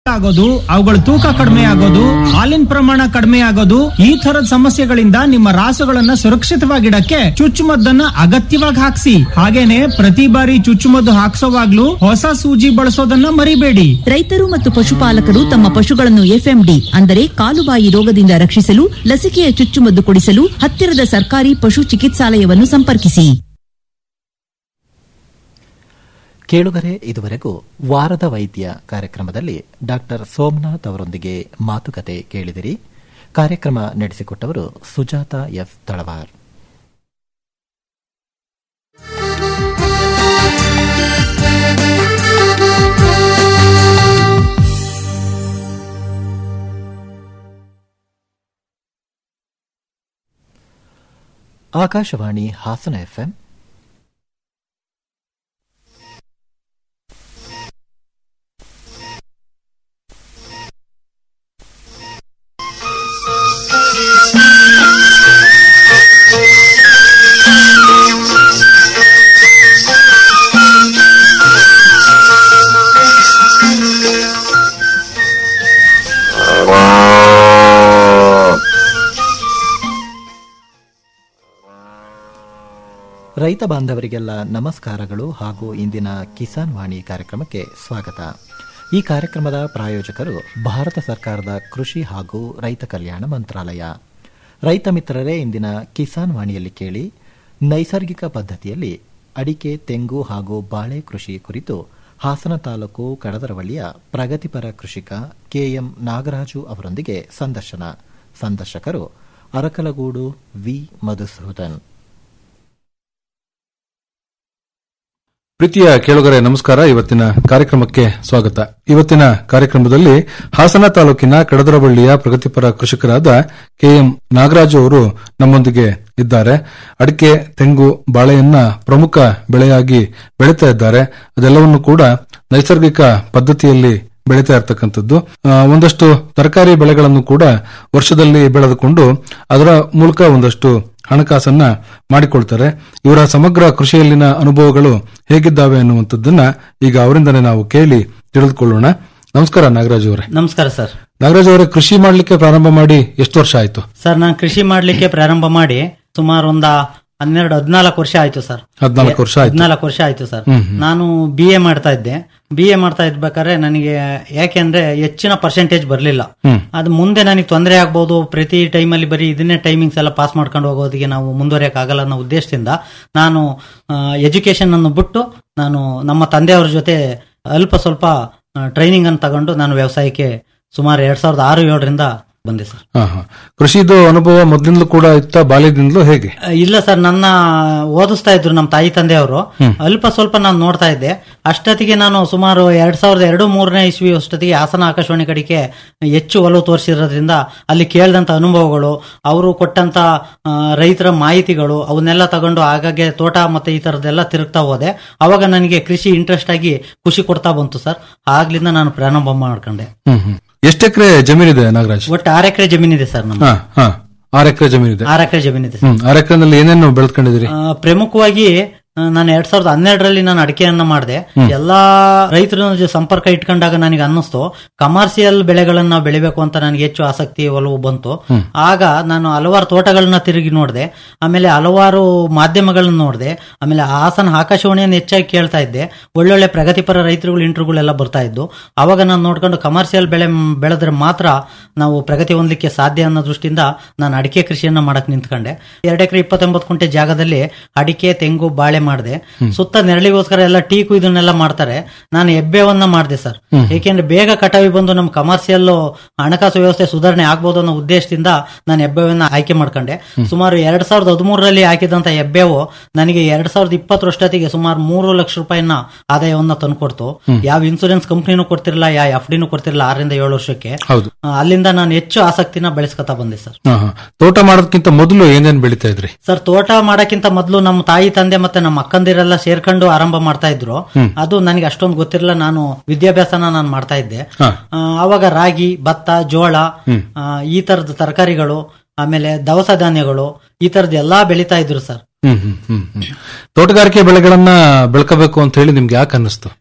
ಆಗೋದು ಅವುಗಳ ತೂಕ ಕಡಿಮೆ ಆಗೋದು ಹಾಲಿನ ಪ್ರಮಾಣ ಕಡಿಮೆ ಆಗೋದು ಈ ತರದ ಸಮಸ್ಯೆಗಳಿಂದ ನಿಮ್ಮ ರಾಸುಗಳನ್ನ ಸುರಕ್ಷಿತವಾಗಿಡಕ್ಕೆ ಚುಚ್ಚುಮದ್ದನ್ನ ಅಗತ್ಯವಾಗಿ ಹಾಕ್ಸಿ ಹಾಗೇನೆ ಪ್ರತಿ ಬಾರಿ ಚುಚ್ಚುಮದ್ದು ಹಾಕ್ಸೋವಾಗ್ಲೂ ಹೊಸ ಸೂಜಿ ಬಳಸೋದನ್ನ ಮರಿಬೇಡಿ ರೈತರು ಮತ್ತು ಪಶುಪಾಲಕರು ತಮ್ಮ ಪಶುಗಳನ್ನು ಎಫ್ಎಂಡಿ ಅಂದರೆ ಕಾಲುಬಾಯಿ ರೋಗದಿಂದ ರಕ್ಷಿಸಲು ಲಸಿಕೆಯ ಚುಚ್ಚುಮದ್ದು ಕೊಡಿಸಲು ಹತ್ತಿರದ ಸರ್ಕಾರಿ ಪಶು ಚಿಕಿತ್ಸಾಲಯವನ್ನು ಸಂಪರ್ಕಿಸಿ ಕೇಳುಗರೆ ಇದುವರೆಗೂ ವಾರದ ವೈದ್ಯ ಕಾರ್ಯಕ್ರಮದಲ್ಲಿ ಡಾಕ್ಟರ್ ಸೋಮನಾಥ್ ಅವರೊಂದಿಗೆ ಮಾತುಕತೆ ಕೇಳಿದಿರಿ ಕಾರ್ಯಕ್ರಮ ನಡೆಸಿಕೊಟ್ಟವರು ಸುಜಾತ ಎಫ್ ತಳವಾರ್ ಆಕಾಶವಾಣಿ ಹಾಸನ ಎಫ್ಎಂ ರೈತ ಬಾಂಧವರಿಗೆಲ್ಲ ನಮಸ್ಕಾರಗಳು ಹಾಗೂ ಇಂದಿನ ಕಿಸಾನ್ ವಾಣಿ ಕಾರ್ಯಕ್ರಮಕ್ಕೆ ಸ್ವಾಗತ ಈ ಕಾರ್ಯಕ್ರಮದ ಪ್ರಾಯೋಜಕರು ಭಾರತ ಸರ್ಕಾರದ ಕೃಷಿ ಹಾಗೂ ರೈತ ಕಲ್ಯಾಣ ಮಂತ್ರಾಲಯ ರೈತ ಮಿತ್ರರೇ ಇಂದಿನ ಕಿಸಾನ್ ವಾಣಿಯಲ್ಲಿ ಕೇಳಿ ನೈಸರ್ಗಿಕ ಪದ್ಧತಿಯಲ್ಲಿ ಅಡಿಕೆ ತೆಂಗು ಹಾಗೂ ಬಾಳೆ ಕೃಷಿ ಕುರಿತು ಹಾಸನ ತಾಲೂಕು ಕಡದರವಳ್ಳಿಯ ಪ್ರಗತಿಪರ ಕೃಷಿಕ ಕೆಎಂ ನಾಗರಾಜು ಅವರೊಂದಿಗೆ ಸಂದರ್ಶನ ಸಂದರ್ಶಕರು ಅರಕಲಗೂಡು ವಿ ಮಧುಸೂದನ್ ಪ್ರೀತಿಯ ಕೇಳುಗರೆ ನಮಸ್ಕಾರ ಇವತ್ತಿನ ಕಾರ್ಯಕ್ರಮಕ್ಕೆ ಸ್ವಾಗತ ಇವತ್ತಿನ ಕಾರ್ಯಕ್ರಮದಲ್ಲಿ ಹಾಸನ ತಾಲೂಕಿನ ಕಡದರಬಳ್ಳಿಯ ಪ್ರಗತಿಪರ ಕೃಷಿಕರಾದ ಕೆಎಂ ನಾಗರಾಜು ಅವರು ನಮ್ಮೊಂದಿಗೆ ಇದ್ದಾರೆ ಅಡಿಕೆ ತೆಂಗು ಬಾಳೆಯನ್ನ ಪ್ರಮುಖ ಬೆಳೆಯಾಗಿ ಬೆಳೀತಾ ಇದ್ದಾರೆ ಅದೆಲ್ಲವನ್ನು ಕೂಡ ನೈಸರ್ಗಿಕ ಪದ್ಧತಿಯಲ್ಲಿ ಬೆಳೀತಾ ಇರತಕ್ಕಂಥದ್ದು ಆ, ಒಂದಷ್ಟು ತರಕಾರಿ ಬೆಳೆಗಳನ್ನು ಕೂಡ ವರ್ಷದಲ್ಲಿ ಬೆಳೆದುಕೊಂಡು ಅದರ ಮೂಲಕ ಒಂದಷ್ಟು ಹಣಕಾಸನ್ನ ಮಾಡಿಕೊಳ್ತಾರೆ ಇವರ ಸಮಗ್ರ ಕೃಷಿಯಲ್ಲಿನ ಅನುಭವಗಳು ಹೇಗಿದ್ದಾವೆ ಅನ್ನುವಂಥದ್ದನ್ನ ಈಗ ಅವರಿಂದನೇ ನಾವು ಕೇಳಿ ತಿಳಿದುಕೊಳ್ಳೋಣ ನಮಸ್ಕಾರ ನಾಗರಾಜ್ ಅವರೇ ನಮಸ್ಕಾರ ಸರ್ ನಾಗರಾಜ್ ಅವರೇ ಕೃಷಿ ಮಾಡ್ಲಿಕ್ಕೆ ಪ್ರಾರಂಭ ಮಾಡಿ ಎಷ್ಟು ವರ್ಷ ಆಯ್ತು ಸರ್ ನಾನು ಕೃಷಿ ಮಾಡ್ಲಿಕ್ಕೆ ಪ್ರಾರಂಭ ಮಾಡಿ ಸುಮಾರು ಒಂದ ಹನ್ನೆರಡು ಹದಿನಾಲ್ಕು ವರ್ಷ ಆಯ್ತು ಸರ್ ಹದಿನಾಲ್ಕು ವರ್ಷ ಆಯ್ತು ಹದಿನಾಲ್ಕು ವರ್ಷ ಆಯ್ತು ಸರ್ ಹ್ಮ್, ಹ್ಮ್. ನಾನು ಬಿ ಎ ಮಾಡ್ತಾ ಇದ್ದೆ ಬಿ ಎ ಮಾಡ್ತಾ ಇದ್ಬೇಕಾದ್ರೆ ನನಗೆ ಯಾಕೆಂದ್ರೆ ಹೆಚ್ಚಿನ ಪರ್ಸೆಂಟೇಜ್ ಬರಲಿಲ್ಲ ಹ್ಮ್. ಅದು ಮುಂದೆ ನನಗೆ ತೊಂದರೆ ಆಗ್ಬೋದು ಪ್ರತಿ ಟೈಮಲ್ಲಿ ಬರೀ ಇದನ್ನೇ ಟೈಮಿಂಗ್ಸ್ ಎಲ್ಲ ಪಾಸ್ ಮಾಡ್ಕೊಂಡು ಹೋಗೋದಿಗೆ ನಾವು ಮುಂದುವರಿಯಕ್ ಆಗಲ್ಲ ಅನ್ನೋ ಉದ್ದೇಶದಿಂದ ನಾನು ಎಜುಕೇಶನ್ ಅನ್ನು ಬಿಟ್ಟು ನಾನು ನಮ್ಮ ತಂದೆಯವ್ರ ಜೊತೆ ಅಲ್ಪ ಸ್ವಲ್ಪ ಟ್ರೈನಿಂಗ್ ಅನ್ನು ತಗೊಂಡು ನಾನು ವ್ಯವಸಾಯಕ್ಕೆ ಸುಮಾರು ಎರಡ್ ಸಾವಿರದ ಆರು ಏಳರಿಂದ ಬಂದೆ ಸರ್ ಹಾ, ಹಾ. ಕೃಷಿದು ಅನುಭವ ಮೊದಲಿಂದಲೂ ಕೂಡ ಇತ್ತ ಬಾಲ್ಯದಿಂದಲೂ ಹೇಗೆ ಇಲ್ಲ ಸರ್ ನನ್ನ ಓದಿಸ್ತಾ ಇದ್ರು ನಮ್ಮ ತಾಯಿ ತಂದೆಯವರು ಅಲ್ಪ ಸ್ವಲ್ಪ ನಾನು ನೋಡ್ತಾ ಇದ್ದೆ ಅಷ್ಟೊತ್ತಿಗೆ ನಾನು ಸುಮಾರು ಎರಡ್ ಸಾವಿರದ ಎರಡು ಮೂರನೇ ಇಸ್ವಿ ಅಷ್ಟೊತ್ತಿಗೆ ಹಾಸನ ಆಕಾಶವಾಣಿ ಕಡೆಗೆ ಹೆಚ್ಚು ಒಲವು ತೋರಿಸಿರೋದ್ರಿಂದ ಅಲ್ಲಿ ಕೇಳಿದಂತ ಅನುಭವಗಳು ಅವರು ಕೊಟ್ಟಂತ ಆ, ರೈತರ ಮಾಹಿತಿಗಳು ಅವನ್ನೆಲ್ಲ ತಗೊಂಡು ಆಗಾಗ್ಗೆ ತೋಟ ಮತ್ತೆ ಈ ತರದ್ದೆಲ್ಲ ತಿರುಗ್ತಾ ಹೋದೆ ಅವಾಗ ನನಗೆ ಕೃಷಿ ಇಂಟ್ರೆಸ್ಟ್ ಆಗಿ ಖುಷಿ ಕೊಡ್ತಾ ಬಂತು ಸರ್ ಆಗ್ಲಿಂದ ನಾನು ಪ್ರಾರಂಭ ಮಾಡ್ಕೊಂಡೆ ಹ್ಮ್ ಹ್ಮ್ ಎಷ್ಟು ಎಕರೆ ಜಮೀನಿದೆ ನಾಗರಾಜ್ ಒಟ್ಟು ಆರು ಎಕರೆ ಜಮೀನಿದೆ ಸರ್ ನಮ್ಮ ಹಾ ಹಾ ಆರು ಎಕರೆ ಜಮೀನಿದೆ ಆರು ಎಕರೆ ಜಮೀನಿದೆ ಸರ್ ಹ್ಮ್ ಆರು ಎಕರೆನಲ್ಲಿ ಏನೇನು ಬೆಳೆದ್ಕೊಂಡಿದ್ದೀರಿ ಆ, ಪ್ರಮುಖವಾಗಿ ಆ, ನಾನು ಎರಡ್ ಸಾವಿರದ ಹನ್ನೆರಡರಲ್ಲಿ ನಾನು ಅಡಿಕೆಯನ್ನ ಮಾಡಿದೆ ಎಲ್ಲಾ ರೈತರ ಜೊತೆ ಸಂಪರ್ಕ ಇಟ್ಕೊಂಡಾಗ ನನಗೆ ಅನ್ನಿಸ್ತು ಕಮರ್ಷಿಯಲ್ ಬೆಳೆಗಳನ್ನ ನಾವು ಬೆಳಿಬೇಕು ಅಂತ ನನಗೆ ಹೆಚ್ಚು ಆಸಕ್ತಿ ಒಲವು ಬಂತು ಆಗ ನಾನು ಹಲವಾರು ತೋಟಗಳನ್ನ ತಿರುಗಿ ನೋಡಿದೆ ಆಮೇಲೆ ಹಲವಾರು ಮಾಧ್ಯಮಗಳನ್ನ ನೋಡಿದೆ ಆಮೇಲೆ ಹಾಸನ ಆಕಾಶವಾಣಿಯನ್ನು ಹೆಚ್ಚಾಗಿ ಕೇಳ್ತಾ ಇದ್ದೆ ಒಳ್ಳೊಳ್ಳೆ ಪ್ರಗತಿಪರ ರೈತರುಗಳು ಇಂಟರ್ವ್ಯೂಗಳೆಲ್ಲ ಬರ್ತಾ ಇದ್ದು ಅವಾಗ ನಾನು ನೋಡ್ಕೊಂಡು ಕಮರ್ಷಿಯಲ್ ಬೆಳೆ ಮ್, ಬೆಳೆದ್ರೆ ಮಾತ್ರ ನಾವು ಪ್ರಗತಿ ಹೊಂದಲಿಕ್ಕೆ ಸಾಧ್ಯ ಅನ್ನೋ ದೃಷ್ಟಿಯಿಂದ ನಾನು ಅಡಿಕೆ ಕೃಷಿಯನ್ನ ಮಾಡಕ್ ನಿಂತ್ಕೊಂಡೆ ಎರಡು ಎಕರೆ ಇಪ್ಪತ್ತೊಂಬತ್ತು ಕುಂಟೆ ಜಾಗದಲ್ಲಿ ಅಡಿಕೆ ತೆಂಗು ಬಾಳೆ ಮಾಡಿದೆ ಸುತ್ತ ನೆರಳಿಗೋಸ್ಕರ ಎಲ್ಲ ಟೀಕು ಇದನ್ನೆಲ್ಲ ಮಾಡ್ತಾರೆ ನಾನು ಎಬ್ಬೆವನ್ನ ಮಾಡಿದೆ ಸರ್ ಏಕೆಂದ್ರೆ ಬೇಗ ಕಟಾವಿ ಬಂದು ನಮ್ಮ ಕಮರ್ಷಿಯಲ್ ಹಣಕಾಸು ವ್ಯವಸ್ಥೆ ಸುಧಾರಣೆ ಆಗ್ಬೋದು ಅನ್ನೋ ಉದ್ದೇಶದಿಂದ ನಾನು ಎಬ್ಬೆವನ್ನ ಆಯ್ಕೆ ಮಾಡ್ಕೊಂಡೆ ಸುಮಾರು ಎರಡ್ ಸಾವಿರದ ಹದಿಮೂರರಲ್ಲಿ ಹಾಕಿದಂತ ಎಬ್ಬೆವು ನನಗೆ ಎರಡ್ ಸಾವಿರದ ಇಪ್ಪತ್ತರಷ್ಟೊತ್ತಿಗೆ ಸುಮಾರು ಮೂರು ಲಕ್ಷ ರೂಪಾಯಿನ ಆದಾಯವನ್ನ ತಂದ್ಕೊಡ್ತು ಯಾವ ಇನ್ಸೂರೆನ್ಸ್ ಕಂಪ್ನಿನೂ ಕೊಡ್ತಿರಲಿಲ್ಲ ಯಾವ ಎಫ್ ಡಿನೂ ಕೊಡ್ತಿರಲಿಲ್ಲ ಆರರಿಂದ ಏಳು ವರ್ಷಕ್ಕೆ ಹೌದು ಆ, ಅಲ್ಲಿಂದ ನಾನು ಹೆಚ್ಚು ಆಸಕ್ತಿನ ಬೆಳೆಸ್ಕೊತಾ ಬಂದೆ ಸರ್ ಹಾ, ಹಾ. ತೋಟ ಮಾಡೋದಕ್ಕಿಂತ ಮೊದಲು ಏನೇನ್ ಬೆಳಿತಾ ಇದ್ರಿ ಸರ್ ತೋಟ ಮಾಡಕ್ಕಿಂತ ಮೊದಲು ನಮ್ಮ ತಾಯಿ ತಂದೆ ಮತ್ತೆ ನಮ್ಮ ಅಕ್ಕಂದಿರೆಲ್ಲ ಸೇರ್ಕೊಂಡು ಆರಂಭ ಮಾಡ್ತಾ ಇದ್ರು ಅದು ನನಗೆ ಅಷ್ಟೊಂದು ಗೊತ್ತಿರಲಿಲ್ಲ ನಾನು ವಿದ್ಯಾಭ್ಯಾಸನ ನಾನು ಮಾಡ್ತಾ ಇದ್ದೆ ಹಾ. ಆ, ಅವಾಗ ರಾಗಿ ಭತ್ತ ಜೋಳ ಆ, ಈ ತರದ ತರಕಾರಿಗಳು ಆಮೇಲೆ ದವಸ ಧಾನ್ಯಗಳು ಈ ತರದ್ ಎಲ್ಲಾ ಬೆಳಿತಾ ಇದ್ರು ಸರ್ ಹ್ಮ್ ಹ್ಮ್ ಹ್ಮ್ ಹ್ಮ್. ತೋಟಗಾರಿಕೆ ಬೆಳೆಗಳನ್ನ ಬೆಳ್ಕೋಬೇಕು ಅಂತ ಹೇಳಿ ನಿಮ್ಗೆ ಯಾಕೆ ಅನ್ನಿಸ್ತು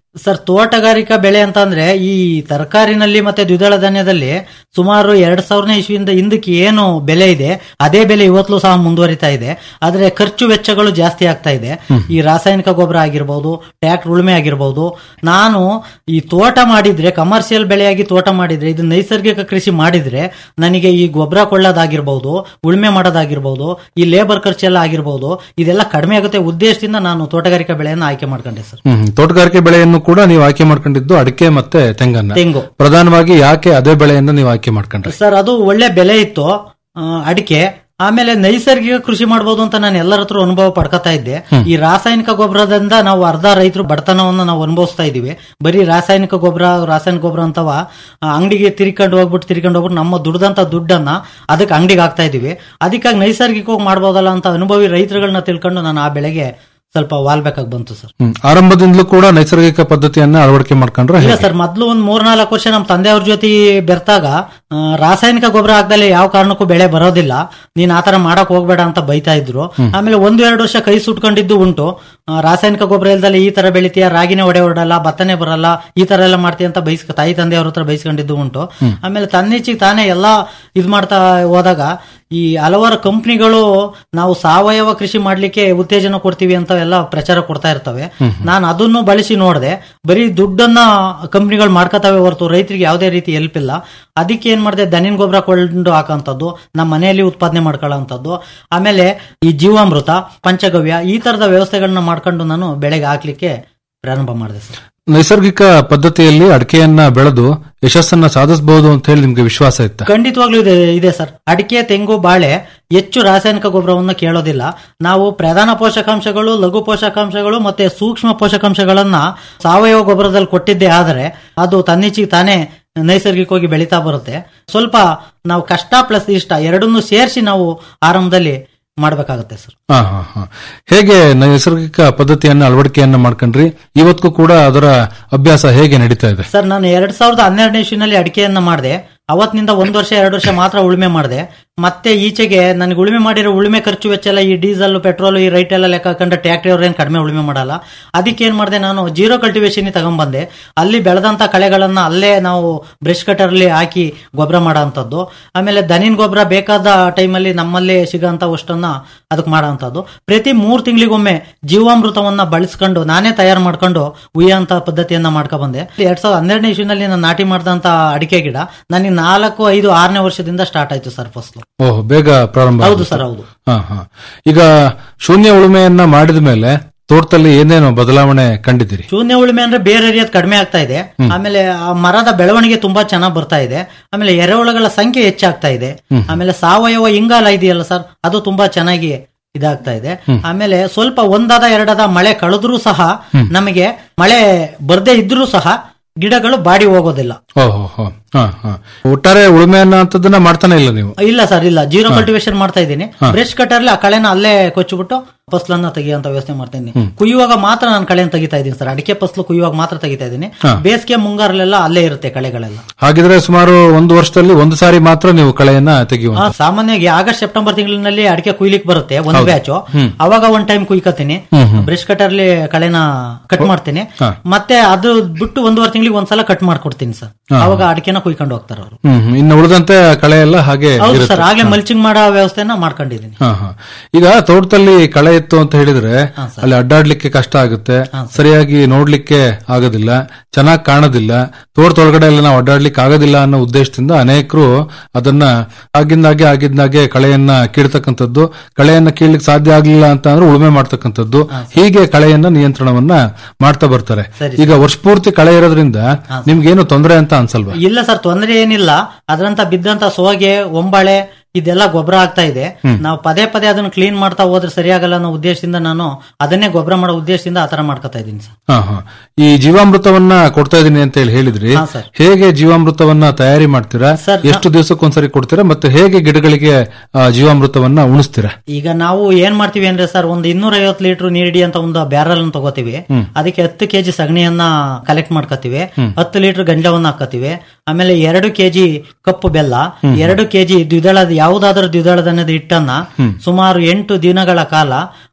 ಸರ್ ತೋಟಗಾರಿಕಾ ಬೆಳೆ ಅಂತಂದ್ರೆ ಈ ತರಕಾರಿನಲ್ಲಿ ಮತ್ತೆ ದ್ವಿದಳ ಧಾನ್ಯದಲ್ಲಿ ಸುಮಾರು ಎರಡ್ ಸಾವಿರನೇ ಇಸ್ವಿಯಿಂದ ಹಿಂದಕ್ಕೆ ಏನು ಬೆಲೆ ಇದೆ ಅದೇ ಬೆಲೆ ಇವತ್ತಲೂ ಸಹ ಮುಂದುವರಿತಾ ಇದೆ ಆದ್ರೆ ಖರ್ಚು ವೆಚ್ಚಗಳು ಜಾಸ್ತಿ ಆಗ್ತಾ ಇದೆ ಈ ರಾಸಾಯನಿಕ ಗೊಬ್ಬರ ಆಗಿರ್ಬೋದು ಟ್ಯಾಕ್ಟರ್ ಉಳುಮೆ ಆಗಿರ್ಬೋದು ನಾನು ಈ ತೋಟ ಮಾಡಿದ್ರೆ ಕಮರ್ಷಿಯಲ್ ಬೆಳೆಯಾಗಿ ತೋಟ ಮಾಡಿದ್ರೆ ಇದು ನೈಸರ್ಗಿಕ ಕೃಷಿ ಮಾಡಿದ್ರೆ ನನಗೆ ಈ ಗೊಬ್ಬರ ಕೊಳ್ಳೋದಾಗಿರ್ಬೋದು ಉಳುಮೆ ಮಾಡೋದಾಗಿರ್ಬೋದು ಈ ಲೇಬರ್ ಖರ್ಚೆಲ್ಲ ಆಗಿರ್ಬೋದು ಇದೆಲ್ಲ ಕಡಿಮೆ ಆಗುತ್ತೆ ಉದ್ದೇಶದಿಂದ ನಾನು ತೋಟಗಾರಿಕಾ ಬೆಳೆಯನ್ನು ಆಯ್ಕೆ ಮಾಡ್ಕೊಂಡೆ ಸರ್ ಹ್ಮ್ ತೋಟಗಾರಿಕೆ ಬೆಳೆಯನ್ನು ಕೂಡ ನೀವು ಆಯ್ಕೆ ಮಾಡ್ಕೊಂಡಿದ್ದು ಅಡಿಕೆ ಮತ್ತೆ ತೆಂಗನ್ನ ತೆಂಗು ಪ್ರಧಾನವಾಗಿ ಯಾಕೆ ಅದೇ ಬೆಳೆಯನ್ನು ನೀವು ಆಯ್ಕೆ ಮಾಡ್ಕೊಂಡ್ರಿ ಸರ್ ಅದು ಒಳ್ಳೆ ಬೆಲೆ ಇತ್ತು ಆ, ಅಡಿಕೆ ಆಮೇಲೆ ನೈಸರ್ಗಿಕ ಕೃಷಿ ಮಾಡಬಹುದು ಅಂತ ನಾನು ಎಲ್ಲರ ಹತ್ರ ಅನುಭವ ಪಡ್ಕೊತಾ ಇದ್ದೆ ಈ ರಾಸಾಯನಿಕ ಗೊಬ್ಬರದಿಂದ ನಾವು ಅರ್ಧ ರೈತರು ಬಡತನವನ್ನು ನಾವು ಅನುಭವಿಸ್ತಾ ಇದೀವಿ ಬರೀ ರಾಸಾಯನಿಕ ಗೊಬ್ಬರ ರಾಸಾಯನಿಕ ಗೊಬ್ಬರ ಅಂತವ ಆ, ಅಂಗಡಿಗೆ ತಿರ್ಕೊಂಡು ಹೋಗ್ಬಿಟ್ಟು ತಿರ್ಕೊಂಡು ಹೋಗ್ಬಿಟ್ಟು ನಮ್ಮ ದುಡ್ದಂತ ದುಡ್ಡನ್ನ ಅದಕ್ಕೆ ಅಂಗಡಿಗೆ ಹಾಕ್ತಾ ಇದೀವಿ ಅದಕ್ಕಾಗಿ ನೈಸರ್ಗಿಕವಾಗಿ ಮಾಡ್ಬೋದಲ್ಲ ಅಂತ ಅನುಭವಿ ರೈತರುಗಳನ್ನ ತಿಳ್ಕೊಂಡು ನಾನು ಆ ಬೆಳೆಗೆ ಸ್ವಲ್ಪ ವಾಲ್ಬೇಕಾಗಿ ಬಂತು ಸರ್ ಹ್ಮ್ ಆರಂಭದಿಂದಲೂ ಕೂಡ ನೈಸರ್ಗಿಕ ಪದ್ಧತಿಯನ್ನ ಅಳವಡಿಕೆ ಮಾಡ್ಕೊಂಡ್ರೆ ಇಲ್ಲ ಹೇಗೆ? ಸರ್ ಮೊದ್ಲು ಒಂದ್ ಮೂರ್ನಾಲ್ಕು ವರ್ಷ ನಮ್ಮ ತಂದೆಯವ್ರ ಜೊತೆ ಬೆರ್ತಾಗ ಆ, ರಾಸಾಯನಿಕ ಗೊಬ್ಬರ ಹಾಕ್ದಲೆ ಯಾವ ಕಾರಣಕ್ಕೂ ಬೆಳೆ ಬರೋದಿಲ್ಲ ನೀನ್ ಆತರ ಮಾಡಕ್ ಹೋಗ್ಬೇಡ ಅಂತ ಬೈತಾ ಇದ್ರು ಆಮೇಲೆ ಒಂದು ಎರಡು ವರ್ಷ ಕೈ ಸುಟ್ಕೊಂಡಿದ್ದು ಉಂಟು ಆ, ರಾಸಾಯನಿಕ ಗೊಬ್ಬರ ಇಲ್ದಲೆ ಈ ತರ ಬೆಳಿತೀಯ ರಾಗಿನೇ ಒಡೆ ಹೊಡಲ್ಲ ಭತ್ತನೇ ಬರಲ್ಲ ಈ ತರ ಎಲ್ಲ ಮಾಡ್ತೀಯ ಅಂತ ಬೈಸ್ಕ ತಾಯಿ ತಂದೆಯವ್ರ ಹತ್ರ ಬೈಸ್ಕೊಂಡಿದ್ದು ಉಂಟು ಆಮೇಲೆ ತನ್ನಿಚ್ಚಿಗೆ ತಾನೇ ಎಲ್ಲಾ ಇದ್ ಮಾಡ್ತಾ ಹೋದಾಗ ಈ ಹಲವಾರು ಕಂಪ್ನಿಗಳು ನಾವು ಸಾವಯವ ಕೃಷಿ ಮಾಡ್ಲಿಕ್ಕೆ ಉತ್ತೇಜನ ಕೊಡ್ತೀವಿ ಅಂತ ಎಲ್ಲ ಪ್ರಚಾರ ಕೊಡ್ತಾ ಇರ್ತವೆ ನಾನು ಅದನ್ನು ಬಳಸಿ ನೋಡಿದೆ ಬರೀ ದುಡ್ಡನ್ನ ಕಂಪ್ನಿಗಳು ಮಾಡ್ಕೋತಾವೆ ಹೊರತು ರೈತರಿಗೆ ಯಾವುದೇ ರೀತಿ ಹೆಲ್ಪ್ ಇಲ್ಲ ಅದಕ್ಕೆ ಏನ್ ಮಾಡಿದೆ ದನಿನ್ ಗೊಬ್ಬರ ಕೊಂಡು ಹಾಕೋಂಥದ್ದು ನಮ್ಮ ಮನೆಯಲ್ಲಿ ಉತ್ಪಾದನೆ ಮಾಡ್ಕೊಳ್ಳೋಂಥದ್ದು ಆಮೇಲೆ ಈ ಜೀವಾಮೃತ ಪಂಚಗವ್ಯ ಈ ತರದ ವ್ಯವಸ್ಥೆಗಳನ್ನ ಮಾಡ್ಕೊಂಡು ನಾನು ಬೆಳೆಗೆ ಹಾಕ್ಲಿಕ್ಕೆ ಪ್ರಾರಂಭ ಮಾಡಿದೆ ಸರ್ ನೈಸರ್ಗಿಕ ಪದ್ಧತಿಯಲ್ಲಿ ಅಡಿಕೆಯನ್ನ ಬೆಳೆದು ಯಶಸ್ಸನ್ನ ಸಾಧಿಸಬಹುದು ಅಂತ ಹೇಳಿ ನಿಮ್ಗೆ ವಿಶ್ವಾಸ ಇತ್ತ ಖಂಡಿತವಾಗ್ಲೂ ಇದೆ ಇದೆ ಸರ್ ಅಡಿಕೆ ತೆಂಗು ಬಾಳೆ ಹೆಚ್ಚು ರಾಸಾಯನಿಕ ಗೊಬ್ಬರವನ್ನು ಕೇಳೋದಿಲ್ಲ ನಾವು ಪ್ರಧಾನ ಪೋಷಕಾಂಶಗಳು ಲಘು ಪೋಷಕಾಂಶಗಳು ಮತ್ತೆ ಸೂಕ್ಷ್ಮ ಪೋಷಕಾಂಶಗಳನ್ನ ಸಾವಯವ ಗೊಬ್ಬರದಲ್ಲಿ ಕೊಟ್ಟಿದ್ದೇ ಆದರೆ ಅದು ತನ್ನಿಚ್ಚಿಗೆ ತಾನೇ ನೈಸರ್ಗಿಕವಾಗಿ ಬೆಳೀತಾ ಬರುತ್ತೆ ಸ್ವಲ್ಪ ನಾವು ಕಷ್ಟ ಪ್ಲಸ್ ಇಷ್ಟ ಎರಡನ್ನೂ ಸೇರಿಸಿ ನಾವು ಆರಂಭದಲ್ಲಿ ಮಾಡ್ಬೇಕಾಗತ್ತೆ ಸರ್ ಹಾ ಹಾ ಹಾ ಹೇಗೆ ನೈಸರ್ಗಿಕ ಪದ್ಧತಿಯನ್ನ ಅಳವಡಿಕೆಯನ್ನ ಮಾಡ್ಕೊಂಡ್ರಿ ಇವತ್ತಿಗೂ ಕೂಡ ಅದರ ಅಭ್ಯಾಸ ಹೇಗೆ ನಡೀತಾ ಇದೆ ಸರ್ ನಾನು ಎರಡ್ ಸಾವಿರದ ಹನ್ನೆರಡನೇ ಇಸ್ವಿನಲ್ಲಿ ಅಡಿಕೆಯನ್ನ ಮಾಡಿದೆ ಅವತ್ತಿನಿಂದ ಒಂದ್ ವರ್ಷ ಎರಡು ವರ್ಷ ಮಾತ್ರ ಉಳುಮೆ ಮಾಡಿದೆ ಮತ್ತೆ ಈಚೆಗೆ ನನಗೆ ಉಳುಮೆ ಮಾಡಿರೋ ಉಳುಮೆ ಖರ್ಚು ವೆಚ್ಚ ಎಲ್ಲ ಈ ಡೀಸೆಲ್ ಪೆಟ್ರೋಲ್ ಈ ರೈಟ್ ಎಲ್ಲ ಲೆಕ್ಕ ಹಾಕೊಂಡ್ರೆ ಟ್ಯಾಕ್ಟ್ರಿ ಅವ್ರೇನು ಕಡಿಮೆ ಉಳುಮೆ ಮಾಡಲ್ಲ ಅದಕ್ಕೆ ಏನ್ ಮಾಡಿದೆ ನಾನು ಜೀರೋ ಕಲ್ಟಿವೇಶನ್ ತಗೊಂಡ್ಬಂದೆ ಅಲ್ಲಿ ಬೆಳೆದಂತ ಕಳೆಗಳನ್ನ ಅಲ್ಲೇ ನಾವು ಬ್ರಷ್ ಕಟರ್ಲಿ ಹಾಕಿ ಗೊಬ್ಬರ ಮಾಡೋಂಥದ್ದು ಆಮೇಲೆ ದನಿನ್ ಗೊಬ್ಬರ ಬೇಕಾದ ಟೈಮಲ್ಲಿ ನಮ್ಮಲ್ಲಿ ಸಿಗೋಂಥ ಅಷ್ಟನ್ನ ಅದಕ್ಕೆ ಮಾಡೋಂಥದ್ದು ಪ್ರತಿ ಮೂರ್ ತಿಂಗಳಿಗೊಮ್ಮೆ ಜೀವಾಮೃತವನ್ನ ಬಳಸ್ಕೊಂಡು ನಾನೇ ತಯಾರು ಮಾಡ್ಕೊಂಡು ಉಯ್ಯಂತ ಪದ್ಧತಿಯನ್ನ ಮಾಡ್ಕೊ ಬಂದೆ ಎರಡ್ ಸಾವಿರದ ಹನ್ನೆರಡನೇ ಇಸ್ವಿನಲ್ಲಿ ನಾನು ನಾಟಿ ಮಾಡಿದಂತ ಅಡಿಕೆ ಗಿಡ ನನಗೆ ನಾಲ್ಕು ಐದು ಆರನೇ ವರ್ಷದಿಂದ ಸ್ಟಾರ್ಟ್ ಆಯ್ತು ಸರ್ ಫಸ್ಲು ಓಹ್ ಬೇಗ ಪ್ರಾರಂಭ ಹೌದು ಆಗುತ್ತೆ. ಸರ್ ಹೌದು ಹಾ ಹಾ ಈಗ ಶೂನ್ಯ ಉಳುಮೆಯನ್ನ ಮಾಡಿದ ಮೇಲೆ ತೋಟದಲ್ಲಿ ಏನೇನು ಬದಲಾವಣೆ ಕಂಡಿದ್ದೀರಿ ಶೂನ್ಯ ಉಳುಮೆ ಅಂದ್ರೆ ಬೇರೆ ಏರಿಯಾದ ಕಡಿಮೆ ಆಗ್ತಾ ಇದೆ ಆಮೇಲೆ ಆ ಮರದ ಬೆಳವಣಿಗೆ ತುಂಬಾ ಚೆನ್ನಾಗಿ ಬರ್ತಾ ಇದೆ ಆಮೇಲೆ ಎರೆಹುಳಗಳ ಸಂಖ್ಯೆ ಹೆಚ್ಚಾಗ್ತಾ ಇದೆ ಆಮೇಲೆ ಸಾವಯವ ಇಂಗಾಲ ಇದೆಯಲ್ಲ ಸರ್ ಅದು ತುಂಬಾ ಚೆನ್ನಾಗಿ ಇದಾಗ್ತಾ ಇದೆ ಆಮೇಲೆ ಸ್ವಲ್ಪ ಒಂದಾದ ಎರಡಾದ ಮಳೆ ಕಳೆದ್ರೂ ಸಹ ನಮಗೆ ಮಳೆ ಬರ್ದೇ ಇದ್ರೂ ಸಹ ಗಿಡಗಳು ಬಾಡಿ ಹೋಗೋದಿಲ್ಲ ಓಹೋ ಹೋ ಹಾ ಹಾ ಒಟ್ಟಾರೆ ಉಳುಮೆಯನ್ನ ಅಂತದನ್ನ ಮಾಡ್ತಾನೆ ಇಲ್ಲ ನೀವು ಇಲ್ಲ ಸರ್ ಇಲ್ಲ ಜೀರೋ ಕಲ್ಟಿವೇಶನ್ ಮಾಡ್ತಾ ಇದ್ದೀನಿ ಬ್ರಷ್ ಕಟ್ಟರ್ಲಿ ಆ ಕಳೆನ ಅಲ್ಲೇ ಕೊಚ್ಚಿಬಿಟ್ಟು ಫಸ್ಲನ್ನ ತೆಗಿಯೋಂತ ವ್ಯವಸ್ಥೆ ಮಾಡ್ತಾ ಇದ್ದೀನಿ ಕುಯ್ಯುವಾಗ ಮಾತ್ರ ನಾನು ಕಳೆನ ತೆಗಿತಾ ಇದ್ದೀನಿ ಸರ್ ಅಡಿಕೆ ಫಸ್ಲು ಕುಯ್ಯುವಾಗ ಮಾತ್ರ ತೆಗಿತಾ ಇದ್ದೀನಿ ಬೇಸಿಗೆ ಮುಂಗಾರಲ್ಲೆಲ್ಲ ಅಲ್ಲೇ ಇರುತ್ತೆ ಕಳೆಗಳೆಲ್ಲ ಹಾಗಿದ್ರೆ ಸುಮಾರು ಒಂದು ವರ್ಷದಲ್ಲಿ ಒಂದು ಸಾರಿ ಮಾತ್ರ ನೀವು ಕಳೆಯನ್ನ ತೆಗೆಯುವ ಆ, ಸಾಮಾನ್ಯವಾಗಿ ಆಗಸ್ಟ್ ಸೆಪ್ಟೆಂಬರ್ ತಿಂಗಳಿನಲ್ಲಿ ಅಡಿಕೆ ಕುಯ್ಲಿಕ್ ಬರುತ್ತೆ ಒಂದು ಬ್ಯಾಚ್ ಅವಾಗ ಒಂದ್ ಟೈಮ್ ಕುಯ್ಕತೀನಿ ಬ್ರಷ್ ಕಟರ್ಲಿ ಕಳೆನ ಕಟ್ ಮಾಡ್ತೀನಿ ಮತ್ತೆ ಅದು ಬಿಟ್ಟು ಒಂದೂವರೆ ತಿಂಗಳಿಗೆ ಒಂದ್ಸಲ ಕಟ್ ಮಾಡ್ಕೊಡ್ತೀನಿ ಸರ್ ಅವಾಗ ಅಡಿಕೆನ ಕುಯ್ಕೊಂಡು ಹೋಗ್ತಾರೆ ಅವರು ಹ್ಮ್ ಹ್ಮ್. ಇನ್ನು ಉಳಿದಂತೆ ಕಳೆ ಎಲ್ಲ ಹಾಗೆ ಹೌದು ಇರುತ್ತೆ. ಸರ್ ಆಗ್ಲೇ ಮಲ್ಚಿಂಗ್ ಮಾಡೋ ವ್ಯವಸ್ಥೆನ ಮಾಡ್ಕೊಂಡಿದ್ದೀನಿ ಹಾ ಹಾ ಈಗ ತೋಟದಲ್ಲಿ ಕಳೆ ಇತ್ತು ಅಂತ ಹೇಳಿದ್ರೆ ಅಲ್ಲಿ ಅಡ್ಡಾಡ್ಲಿಕ್ಕೆ ಕಷ್ಟ ಆಗುತ್ತೆ ಸರಿಯಾಗಿ ನೋಡ್ಲಿಕ್ಕೆ ಆಗೋದಿಲ್ಲ ಚೆನ್ನಾಗಿ ಕಾಣೋದಿಲ್ಲ ತೋಟದೊಳಗಡೆ ಎಲ್ಲ ನಾವು ಅಡ್ಡಾಡ್ಲಿಕ್ಕೆ ಆಗೋದಿಲ್ಲ ಅನ್ನೋ ಉದ್ದೇಶದಿಂದ ಅನೇಕರು ಅದನ್ನ ಆಗಿಂದಾಗೆ ಆಗಿಂದಾಗೆ ಕಳೆಯನ್ನ ಕೀಳ್ತಕ್ಕಂಥದ್ದು ಕಳೆಯನ್ನ ಕೀಳ್ಲಿಕ್ಕೆ ಸಾಧ್ಯ ಆಗ್ಲಿಲ್ಲ ಅಂತ ಅಂದ್ರೆ ಉಳುಮೆ ಮಾಡ್ತಕ್ಕಂಥದ್ದು ಹೀಗೆ ಕಳೆಯನ್ನ ನಿಯಂತ್ರಣವನ್ನ ಮಾಡ್ತಾ ಬರ್ತಾರೆ ಈಗ ವರ್ಷ ಪೂರ್ತಿ ಕಳೆ ಇರೋದ್ರಿಂದ ನಿಮ್ಗೇನು ತೊಂದರೆ ಅಂತ ಅನ್ಸಲ್ವಾ ಇಲ್ಲ ಸರ್ ತೊಂದರೆ ಏನಿಲ್ಲ ಅದ್ರಂತ ಬಿದ್ದಂತ ಸೋಗೆ ಒಂಬಾಳೆ ಇದೆಲ್ಲ ಗೊಬ್ಬರ ಆಗ್ತಾ ಇದೆ ನಾವು ಪದೇ ಪದೇ ಅದನ್ನ ಕ್ಲೀನ್ ಮಾಡ್ತಾ ಹೋದ್ರೆ ಸರಿಯಾಗಲ್ಲ ಅನ್ನೋ ಉದ್ದೇಶದಿಂದ ನಾನು ಅದನ್ನೇ ಗೊಬ್ಬರ ಮಾಡೋ ಉದ್ದೇಶದಿಂದ ಆತರ ಮಾಡ್ಕೊತಾ ಇದ್ದೀನಿ ಸರ್ ಹಾ ಹಾ ಈ ಜೀವಾಮೃತವನ್ನ ಕೊಡ್ತಾ ಇದೀನಿ ಅಂತ ಹೇಳಿ ಹೇಳಿದ್ರಿ ಹಾ, ಸರ್. ಹೇಗೆ ಜೀವಾಮೃತವನ್ನ ತಯಾರಿ ಮಾಡ್ತೀರಾ ಸರ್, ಎಷ್ಟು ದಿವಸಕ್ಕೊಂದ್ಸರಿ ಕೊಡ್ತೀರಾ ಮತ್ತೆ ಹೇಗೆ ಗಿಡಗಳಿಗೆ ಆ, ಜೀವಾಮೃತವನ್ನ ಉಣಿಸ್ತೀರಾ ಈಗ ನಾವು ಏನ್ ಮಾಡ್ತೀವಿ ಅಂದ್ರೆ ಸರ್ ಒಂದು ಇನ್ನೂರ ಐವತ್ತು ಲೀಟರ್ ನೀರಿಡಿ ಅಂತ ಒಂದು ಬ್ಯಾರಲ್ ಅನ್ನು ತಗೋತೀವಿ ಅದಕ್ಕೆ ಹತ್ತು ಕೆಜಿ ಸಗಣಿಯನ್ನ ಕಲೆಕ್ಟ್ ಮಾಡ್ಕೋತೀವಿ ಹತ್ತು ಲೀಟರ್ ಗಂಜಲವನ್ನ ಹಾಕತ್ತೀವಿ ಆಮೇಲೆ ಎರಡು ಕೆಜಿ ಕಪ್ಪು ಬೆಲ್ಲ ಎರಡು ಕೆಜಿ ದ್ವಿದಳ ಯಾವುದಾದ್ರೂ ದ್ವಿದಳ ಧಾನ್ಯದ ಹಿಟ್ಟನ್ನ ಸುಮಾರು ಎಂಟು ದಿನಗಳ ಕಾಲ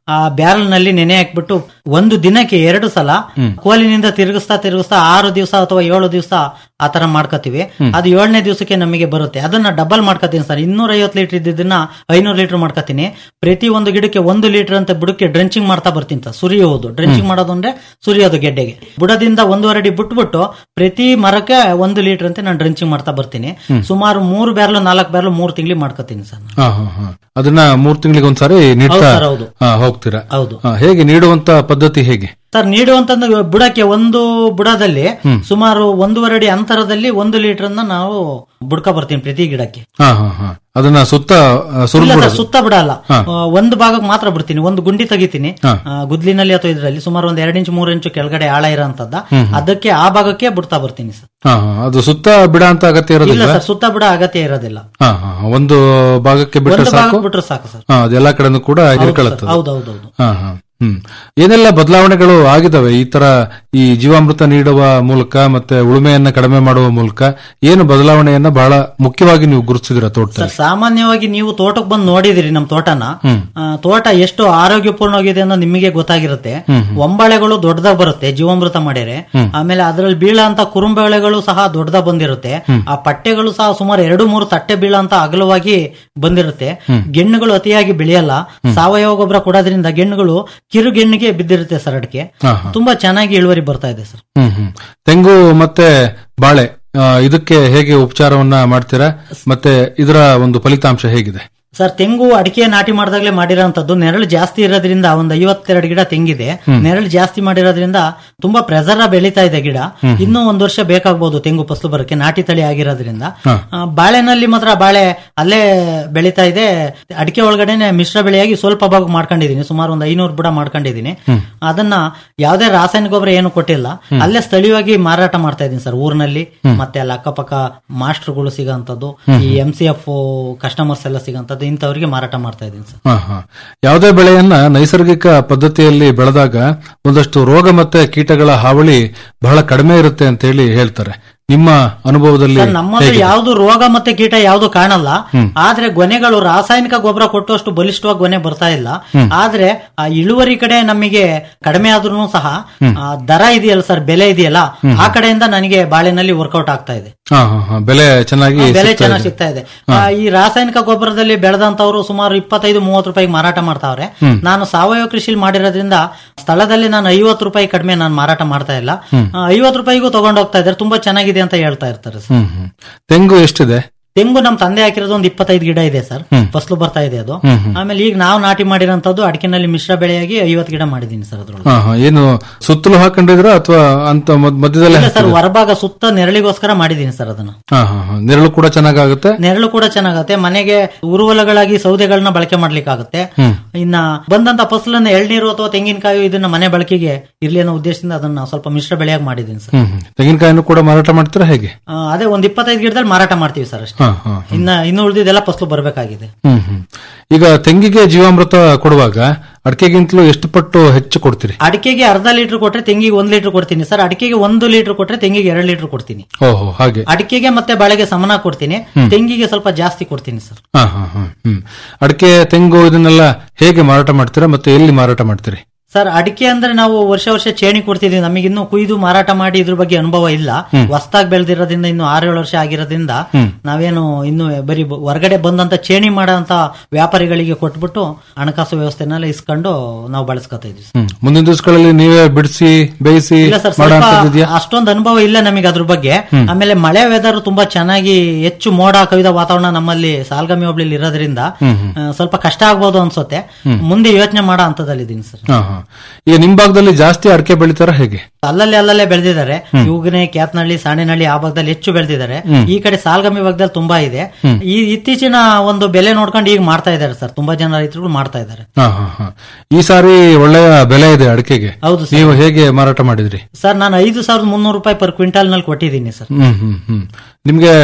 ಆ ಬ್ಯಾರಲ್ ನಲ್ಲಿ ನೆನೆ ಹಾಕ್ಬಿಟ್ಟು ಒಂದು ದಿನಕ್ಕೆ ಎರಡು ಸಲ ಕೋಲಿನಿಂದ ತಿರುಗಿಸ್ತಾ ತಿರುಗಿಸ್ತಾ ಆರು ದಿವಸ ಅಥವಾ ಏಳು ದಿವಸ ಆ ತರ ಮಾಡ್ಕೋತೀವಿ ಅದು ಏಳನೇ ದಿವಸಕ್ಕೆ ನಮಗೆ ಬರುತ್ತೆ ಅದನ್ನ ಡಬಲ್ ಮಾಡ್ಕೋತೀನಿ ಸರ್ ಇನ್ನೂರ ಐವತ್ತು ಲೀಟರ್ ಇದ್ದಿದ್ದನ್ನ ಐನೂರು ಲೀಟರ್ ಮಾಡ್ಕೋತೀನಿ ಪ್ರತಿ ಒಂದು ಗಿಡಕ್ಕೆ ಒಂದು ಲೀಟರ್ ಅಂತ ಬುಡಕ್ಕೆ ಡ್ರೆಂಚಿಂಗ್ ಮಾಡ್ತಾ ಬರ್ತೀನಿ ಸರ್ ಸುರಿಯೋದು ಡ್ರೆಂಚಿಂಗ್ ಮಾಡೋದು ಅಂದ್ರೆ ಸುರಿಯೋದು ಗೆಡ್ಡೆಗೆ ಬುಡದಿಂದ ಒಂದೂವರೆ ಅಡಿ ಬಿಟ್ಬಿಟ್ಟು ಪ್ರತಿ ಮರಕ್ಕೆ ಒಂದು ಲೀಟರ್ ಅಂತ ನಾನು ಡ್ರೆಂಚಿಂಗ್ ಮಾಡ್ತಾ ಬರ್ತೀನಿ ಸುಮಾರು ಮೂರು ಬ್ಯಾರ್ಲು ನಾಲ್ಕು ಬ್ಯಾರ್ಲು ಮೂರು ತಿಂಗಳಿಗೆ ಮಾಡ್ಕೋತೀನಿ ಸರ್ ನಾನು. ಹಾ, ಹಾ, ಹಾ. ಅದನ್ನ ಮೂರ್ ತಿಂಗಳಿಗೆ ಒಂದ್ಸಾರಿ ನೀಡ್ತಾ ಹೌದು ಸರ್, ಹೌದು. ಹಾ, ಹೋಗ್ತೀರಾ ಹೌದು ಹಾ, ಹೇಗೆ ನೀಡುವಂತ ಪದ್ಧತಿ ಹೇಗೆ ಸರ್ ನೀಡುವಂತಂದು ಬುಡಕ್ಕೆ ಒಂದು ಬುಡದಲ್ಲಿ ಸುಮಾರು ಒಂದೂವರೆ ಅಡಿ ಅಂತರದಲ್ಲಿ ಒಂದು ಲೀಟರ್ ಅನ್ನ ನಾವು ಬುಡ್ಕ ಬರ್ತೀನಿ ಪ್ರತಿ ಗಿಡಕ್ಕೆ ಹಾ ಹಾ ಹಾ ಅದನ್ನ ಸುತ್ತ ಆ, ಸುರುಳ್ ಇಲ್ಲ ಸರ್ ಬಿಡೋದು. ಸುತ್ತ ಬಿಡಲ್ಲ ಹಾ. ಆ, ಒಂದು ಭಾಗಕ್ಕೆ ಮಾತ್ರ ಬಿಡ್ತೀನಿ ಒಂದು ಗುಂಡಿ ತೆಗಿತೀನಿ ಹಾ. ಆ, ಗುದ್ಲಿನಲ್ಲಿ ಅಥವಾ ಇದರಲ್ಲಿ ಸುಮಾರು ಒಂದ್ ಎರಡು ಇಂಚು ಮೂರು ಇಂಚು ಕೆಳಗಡೆ ಆಳ ಇರೋಂತದ್ದ ಅದಕ್ಕೆ ಆ ಭಾಗಕ್ಕೆ ಬಿಡ್ತಾ ಬರ್ತೀನಿ ಸರ್ ಹಾ ಹಾ ಅದು ಸುತ್ತ ಬಿಡ ಅಂತ ಅಗತ್ಯ ಇಲ್ಲ ಇರೋದಿಲ್ಲ ಸರ್ ಸುತ್ತ ಬಿಡ ಅಗತ್ಯ ಇರೋದಿಲ್ಲ ಹಾ ಹಾ ಹಾ. ಒಂದು ಭಾಗಕ್ಕೆ ಬಿಟ್ಟರೆ ಒಂದು ಸಾಕು ಭಾಗಕ್ಕೆ ಬಿಟ್ರೆ ಸಾಕು ಸರ್ ಹಾ ಅದೆಲ್ಲಾ ಕಡೆನೂ ಕೂಡ ಹಿರ್ಕೊಳ್ಳುತ್ತದೆ ಹೌದೌದೌದು ಹಾ ಹಾ ಹ್ಮ್ ಏನೆಲ್ಲ ಬದಲಾವಣೆಗಳು ಆಗಿದಾವೆ ಈ ತರ ಈ ಜೀವಾಮೃತ ನೀಡುವ ಮೂಲಕ ಮತ್ತೆ ಉಳುಮೆಯನ್ನ ಕಡಿಮೆ ಮಾಡುವ ಮೂಲಕ ಏನು ಬದಲಾವಣೆಯನ್ನ ಬಹಳ ಮುಖ್ಯವಾಗಿ ನೀವು ಗುರುತಿಸಿದಿರ ಸರ್ ತೋಟದಲ್ಲಿ ಸಾಮಾನ್ಯವಾಗಿ ನೀವು ತೋಟಕ್ಕೆ ಬಂದು ನೋಡಿದಿರಿ ನಮ್ಮ ತೋಟನ ಆ, ತೋಟ ಎಷ್ಟು ಆರೋಗ್ಯಪೂರ್ಣವಾಗಿದೆ ಅನ್ನೋದು ನಿಮಗೆ ಗೊತ್ತಾಗಿರುತ್ತೆ ಒಂಬಳೆಗಳು ದೊಡ್ಡದಾಗ ಬರುತ್ತೆ ಜೀವಾಮೃತ ಮಾಡ್ಯಾರೆ ಆಮೇಲೆ ಅದರಲ್ಲಿ ಬೀಳ ಅಂತ ಕುರುಂಬೆಳೆಗಳು ಸಹ ದೊಡ್ಡದಾಗ ಬಂದಿರುತ್ತೆ ಆ ಪಟ್ಟೆಗಳು ಸಹ ಸುಮಾರು ಎರಡು ಮೂರು ತಟ್ಟೆ ಬೀಳ ಅಂತ ಅಗಲವಾಗಿ ಬಂದಿರುತ್ತೆ ಗೆಣ್ಣುಗಳು ಅತಿಯಾಗಿ ಬೆಳೆಯಲ್ಲ ಸಾವಯವ ಗೊಬ್ಬರ ಕೊಡೋದ್ರಿಂದ ಗೆಣ್ಣುಗಳು ಕಿರುಗೆಣ್ಣಿಗೆ ಬಿದ್ದಿರುತ್ತೆ ಸರ್ ಅಡಿಕೆ ಹಾ, ಹಾ. ತುಂಬಾ ಚೆನ್ನಾಗಿ ಇಳುವರಿ ಬರ್ತಾ ಇದೆ ಸರ್ ಹ್ಮ್ ಹ್ಮ್ ತೆಂಗು ಮತ್ತೆ ಬಾಳೆ ಆ, ಇದಕ್ಕೆ ಹೇಗೆ ಉಪಚಾರವನ್ನ ಮಾಡ್ತೀರಾ ಮತ್ತೆ ಇದರ ಒಂದು ಫಲಿತಾಂಶ ಹೇಗಿದೆ ಸರ್ ತೆಂಗು ಅಡಿಕೆ ನಾಟಿ ಮಾಡಿದಾಗಲೇ ಮಾಡಿರೋಂಥದ್ದು ನೆರಳು ಜಾಸ್ತಿ ಇರೋದ್ರಿಂದ ಒಂದು ಐವತ್ತೆರಡು ಗಿಡ ತೆಂಗಿದೆ ನೆರಳು ಜಾಸ್ತಿ ಮಾಡಿರೋದ್ರಿಂದ ತುಂಬಾ ಪ್ರೆಸರ್ ಬೆಳೀತಾ ಇದೆ ಗಿಡ ಇನ್ನೂ ಒಂದ್ ವರ್ಷ ಬೇಕಾಗ್ಬೋದು ತೆಂಗು ಫಸಲು ಬರೋಕೆ ನಾಟಿ ತಳಿ ಆಗಿರೋದ್ರಿಂದ ಆ, ಬಾಳೆನಲ್ಲಿ ಮಾತ್ರ ಬಾಳೆ ಅಲ್ಲೇ ಬೆಳೀತಾ ಇದೆ ಅಡಿಕೆ ಒಳಗಡೆನೆ ಮಿಶ್ರ ಬೆಳೆಯಾಗಿ ಸ್ವಲ್ಪ ಭಾಗ ಮಾಡ್ಕೊಂಡಿದೀನಿ ಸುಮಾರು ಒಂದು ಐನೂರು ಬುಡ ಮಾಡ್ಕೊಂಡಿದೀನಿ ಅದನ್ನ ಯಾವ್ದೇ ರಾಸಾಯನಿಕ ಗೊಬ್ಬರ ಏನು ಕೊಟ್ಟಿಲ್ಲ ಅಲ್ಲೇ ಸ್ಥಳೀಯವಾಗಿ ಮಾರಾಟ ಮಾಡ್ತಾ ಇದೀನಿ ಸರ್ ಊರಿನಲ್ಲಿ ಮತ್ತೆ ಅಲ್ಲಿ ಅಕ್ಕಪಕ್ಕ ಮಾಸ್ಟರ್ಗಳು ಸಿಗೋಂಥದ್ದು ಈ ಎಂ ಸಿ ಎಫ್ ಕಸ್ಟಮರ್ಸ್ ಎಲ್ಲ ಸಿಗೋಂಥದ್ದು ಇಂಥವ್ರಿಗೆ ಮಾರಾಟ ಮಾಡ್ತಾ ಇದೀನಿ ಸರ್ ಹಾ ಹಾ ಯಾವುದೇ ಬೆಳೆಯನ್ನ ನೈಸರ್ಗಿಕ ಪದ್ಧತಿಯಲ್ಲಿ ಬೆಳೆದಾಗ ಒಂದಷ್ಟು ರೋಗ ಮತ್ತೆ ಕೀಟಗಳ ಹಾವಳಿ ಬಹಳ ಕಡಿಮೆ ಇರುತ್ತೆ ಅಂತ ಹೇಳಿ ಹೇಳ್ತಾರೆ ನಿಮ್ಮ ಅನುಭವದಲ್ಲಿ ಸರ್ ನಮ್ಮದು ಹೇಗಿದೆ? ಯಾವ್ದು ರೋಗ ಮತ್ತೆ ಕೀಟ ಯಾವ್ದು ಕಾಣಲ್ಲ ಆದ್ರೆ ಗೊನೆಗಳು ರಾಸಾಯನಿಕ ಗೊಬ್ಬರ ಕೊಟ್ಟುವಷ್ಟು ಬಲಿಷ್ಠವಾಗಿ ಗೊನೆ ಬರ್ತಾ ಇಲ್ಲ ಆದ್ರೆ ಆ ಇಳುವರಿ ಕಡೆ ನಮಗೆ ಕಡಿಮೆ ಆದ್ರೂ ಸಹ ಆ ದರ ಇದೆಯಲ್ಲ ಸರ್ ಬೆಲೆ ಇದೆಯಲ್ಲ ಆ ಕಡೆಯಿಂದ ನನಗೆ ಬಾಳೆನಲ್ಲಿ ವರ್ಕೌಟ್ ಆಗ್ತಾ ಇದೆ ಹಾ ಹಾ ಹಾ ಬೆಲೆ ಚೆನ್ನಾಗಿ ಬೆಲೆ ಸಿಗ್ತಾ ಚೆನ್ನಾಗಿ ಇದೆ. ಸಿಗ್ತಾ ಇದೆ ಆ, ಈ ರಾಸಾಯನಿಕ ಗೊಬ್ಬರದಲ್ಲಿ ಬೆಳೆದಂತವ್ರು ಸುಮಾರು ಇಪ್ಪತ್ತೈದು ಮೂವತ್ತು ರೂಪಾಯಿಗೆ ಮಾರಾಟ ಮಾಡ್ತಾವ್ರೆ ನಾನು ಸಾವಯವ ಕೃಷಿಲಿ ಮಾಡಿರೋದ್ರಿಂದ ಸ್ಥಳದಲ್ಲಿ ನಾನು ಐವತ್ತು ರೂಪಾಯಿ ಕಡಿಮೆ ನಾನು ಮಾರಾಟ ಮಾಡ್ತಾ ಇಲ್ಲ ಐವತ್ತು ರೂಪಾಯಿಗೂ ತಗೊಂಡು ಹೋಗ್ತಾ ಇದ್ದಾರೆ ತುಂಬಾ ಚೆನ್ನಾಗಿದೆ ಅಂತ ಹೇಳ್ತಾ ಇರ್ತಾರೆ ಸರ್ ಹ್ಮ್ ಹ್ಮ್ ತೆಂಗು ಎಷ್ಟಿದೆ ತೆಂಗು ನಮ್ ತಂದೆ ಹಾಕಿರೋದು ಒಂದು ಇಪ್ಪತ್ತೈದು ಗಿಡ ಇದೆ ಸರ್ ಫಸಲು ಬರ್ತಾ ಇದೆ ಅದು ಆಮೇಲೆ ಈಗ ನಾವು ನಾಟಿ ಮಾಡಿರೋಂಥದ್ದು ಅಡಿಕೆನಲ್ಲಿ ಮಿಶ್ರ ಬೆಳೆಯಾಗಿ ಐವತ್ತು ಗಿಡ ಮಾಡಿದೀನಿ ಸರ್ ಅದ್ರೊಳಗೆ ಹಾ ಹಾ ಏನು ಸುತ್ತಲೂ ಹಾಕೊಂಡಿದ್ರ ಅಥವಾ ಅಂತ ಮದ್- ಮಧ್ಯದಲ್ಲೇ ಇಲ್ಲ ಸರ್ ಹಾಕಿದ್ರಾ? ಹೊರಭಾಗ ಸುತ್ತ ನೆರಳಿಗೋಸ್ಕರ ಮಾಡಿದೀನಿ ಸರ್ ಅದನ್ನ ಹಾ ಹಾ ಹಾ ನೆರಳು ಕೂಡ ಚೆನ್ನಾಗಾಗುತ್ತೆ ನೆರಳು ಕೂಡ ಚೆನ್ನಾಗತ್ತೆ ಮನೆಗೆ ಉರುವಲಗಳಾಗಿ ಸೌದೆಗಳನ್ನ ಬಳಕೆ ಮಾಡ್ಲಿಕ್ಕಾಗುತ್ತೆ ಇನ್ನ ಬಂದಂತ ಫಸಲನ್ನ ಎಳ್ನೀರು ಅಥವಾ ತೆಂಗಿನಕಾಯಿ ಇದನ್ನ ಮನೆ ಬಳಕೆಗೆ ಇರ್ಲಿ ಅನ್ನೋ ಉದ್ದೇಶದಿಂದ ಅದನ್ನ ಸ್ವಲ್ಪ ಮಿಶ್ರ ಬೆಳೆಯಾಗಿ ಮಾಡಿದೀನಿ ಸರ್ ಹ್ಮ್ ಹ್ಮ್ ತೆಂಗಿನಕಾಯಿನೂ ಕೂಡ ಮಾರಾಟ ಮಾಡ್ತೀರಾ ಹೇಗೆ ಆ, ಅದೇ ಒಂದ್ ಇಪ್ಪತ್ತೈದು ಗಿಡದಲ್ಲಿ ಮಾರಾಟ ಮಾಡ್ತೀವಿ ಸರ್ ಅಷ್ಟೇ ಹಾ ಹಾ ಇನ್ನ ಇನ್ನು ಉಳಿದಿದ್ದೆಲ್ಲ ಫಸಲು ಬರ್ಬೇಕಾಗಿದೆ ಹ್ಮ್ ಹ್ಮ್ ಈಗ ತೆಂಗಿಗೆ ಜೀವಾಮೃತ ಕೊಡುವಾಗ ಅಡಿಕೆಗಿಂತಲೂ ಎಷ್ಟು ಪಟ್ಟು ಹೆಚ್ಚು ಕೊಡ್ತೀರಿ ಅಡಿಕೆಗೆ ಅರ್ಧ ಲೀಟರ್ ಕೊಟ್ರೆ ತೆಂಗಿಗೆ ಒಂದ್ ಲೀಟರ್ ಕೊಡ್ತೀನಿ ಸರ್ ಅಡಿಕೆಗೆ ಒಂದು ಲೀಟರ್ ಕೊಟ್ರೆ ತೆಂಗಿಗೆ ಎರಡು ಲೀಟರ್ ಕೊಡ್ತೀನಿ ಓಹೋ ಹಾಗೆ ಅಡಿಕೆಗೆ ಮತ್ತೆ ಬಾಳೆಗೆ ಸಮನ ಕೊಡ್ತೀನಿ ತೆಂಗಿಗೆ ಸ್ವಲ್ಪ ಜಾಸ್ತಿ ಕೊಡ್ತೀನಿ ಸರ್ ಹಾ ಹಾ ಹಾ ಹ್ಮ್ ಅಡಿಕೆ ತೆಂಗು ಇದನ್ನೆಲ್ಲ ಹೇಗೆ ಮಾರಾಟ ಮಾಡ್ತೀರಾ ಮತ್ತೆ ಎಲ್ಲಿ ಮಾರಾಟ ಮಾಡ್ತೀರಿ ಸರ್ ಅಡಿಕೆ ಅಂದ್ರೆ ನಾವು ವರ್ಷ ವರ್ಷ ಚೇಣಿ ಕೊಡ್ತಿದೀವಿ ನಮಗೆ ಇನ್ನು ಕುಯ್ದು ಮಾರಾಟ ಮಾಡಿ ಇದ್ರ ಬಗ್ಗೆ ಅನುಭವ ಇಲ್ಲ ಹೊಸದಾಗಿ ಬೆಳೆದಿರೋದ್ರಿಂದ ಇನ್ನು ಆರೇಳು ವರ್ಷ ಆಗಿರೋದ್ರಿಂದ ನಾವೇನು ಇನ್ನು ಬರೀ ಬ- ಹೊರಗಡೆ ಬಂದಂತ ಚೇಣಿ ಮಾಡೋಂತ ವ್ಯಾಪಾರಿಗಳಿಗೆ ಕೊಟ್ಬಿಟ್ಟು ಹಣಕಾಸು ವ್ಯವಸ್ಥೆನೆಲ್ಲ ಇಸ್ಕೊಂಡು ನಾವು ಬಳಸ್ಕೊತಾ ಇದೀವಿ ಸರ್. ಹ್ಮ್ ಮುಂದಿನ ದಿವಸಗಳಲ್ಲಿ ನೀವೇ ಬಿಡಿಸಿ ಬೇಯಿಸಿ ಇಲ್ಲ ಸರ್ ಮಾಡೋ ಸ್ವಲ್ಪ ಅಂಥದ್ದಿದ್ಯಾ? ಅಷ್ಟೊಂದು ಅನುಭವ ಇಲ್ಲ ನಮಗೆ ಅದ್ರ ಬಗ್ಗೆ ಆಮೇಲೆ ಮಳೆ ವೆದರ್ ತುಂಬಾ ಚೆನ್ನಾಗಿ ಹೆಚ್ಚು ಮೋಡ ಕವಿದ ವಾತಾವರಣ ನಮ್ಮಲ್ಲಿ ಸಾಲ್ಗಾಮಿ ಹೋಬಳಿಲಿ ಇರೋದ್ರಿಂದ ಆ, ಸ್ವಲ್ಪ ಕಷ್ಟ ಆಗ್ಬೋದು ಅನ್ಸುತ್ತೆ ಮುಂದೆ ಯೋಚನೆ ಮಾಡೋ ಹಂತದಲ್ಲಿದ್ದೀನಿ ಸರ್ ಹಾ ಹಾ ಈಗ ನಿಮ್ ಭಾಗದಲ್ಲಿ ಜಾಸ್ತಿ ಅಡಿಕೆ ಬೆಳಿತಾರ ಹೇಗೆ ಅಲ್ಲಲ್ಲಿ ಅಲ್ಲಲ್ಲೇ ಬೆಳೆದಿದ್ದಾರೆ ಇವುಗನೆ ಕ್ಯಾತ್ನಹಳ್ಳಿ ಸಾಣೆನಹಳ್ಳಿ ಆ ಭಾಗದಲ್ಲಿ ಹೆಚ್ಚು ಬೆಳೆದಿದ್ದಾರೆ ಈ ಕಡೆ ಸಾಲ್ಗಾಮಿ ಭಾಗದಲ್ಲಿ ತುಂಬಾ ಇದೆ ಈ ಇತ್ತೀಚಿನ ಒಂದು ಬೆಲೆ ನೋಡ್ಕೊಂಡು ಈಗ ಮಾಡ್ತಾ ಇದ್ದಾರೆ ಸರ್ ತುಂಬಾ ಜನ ರೈತರುಗಳು ಮಾಡ್ತಾ ಇದ್ದಾರೆ ಹಾ ಹಾ ಹಾ ಈ ಸಾರಿ ಒಳ್ಳೆಯ ಬೆಲೆ ಇದೆ ಅಡಿಕೆಗೆ ಹೌದು ಸರ್ ನೀವು ಹೇಗೆ ಮಾರಾಟ ಮಾಡಿದ್ರಿ ಸರ್ ನಾನು ಐದು ಸಾವಿರದ ಮುನ್ನೂರು ರೂಪಾಯಿ ಪರ್ ಕ್ವಿಂಟಾಲ್ ನಲ್ಲಿ ಕೊಟ್ಟಿದ್ದೀನಿ ಸರ್ ಹ್ಮ್ ಹ್ಮ್ ಹ್ಮ್ ನಿಮ್ಗೆ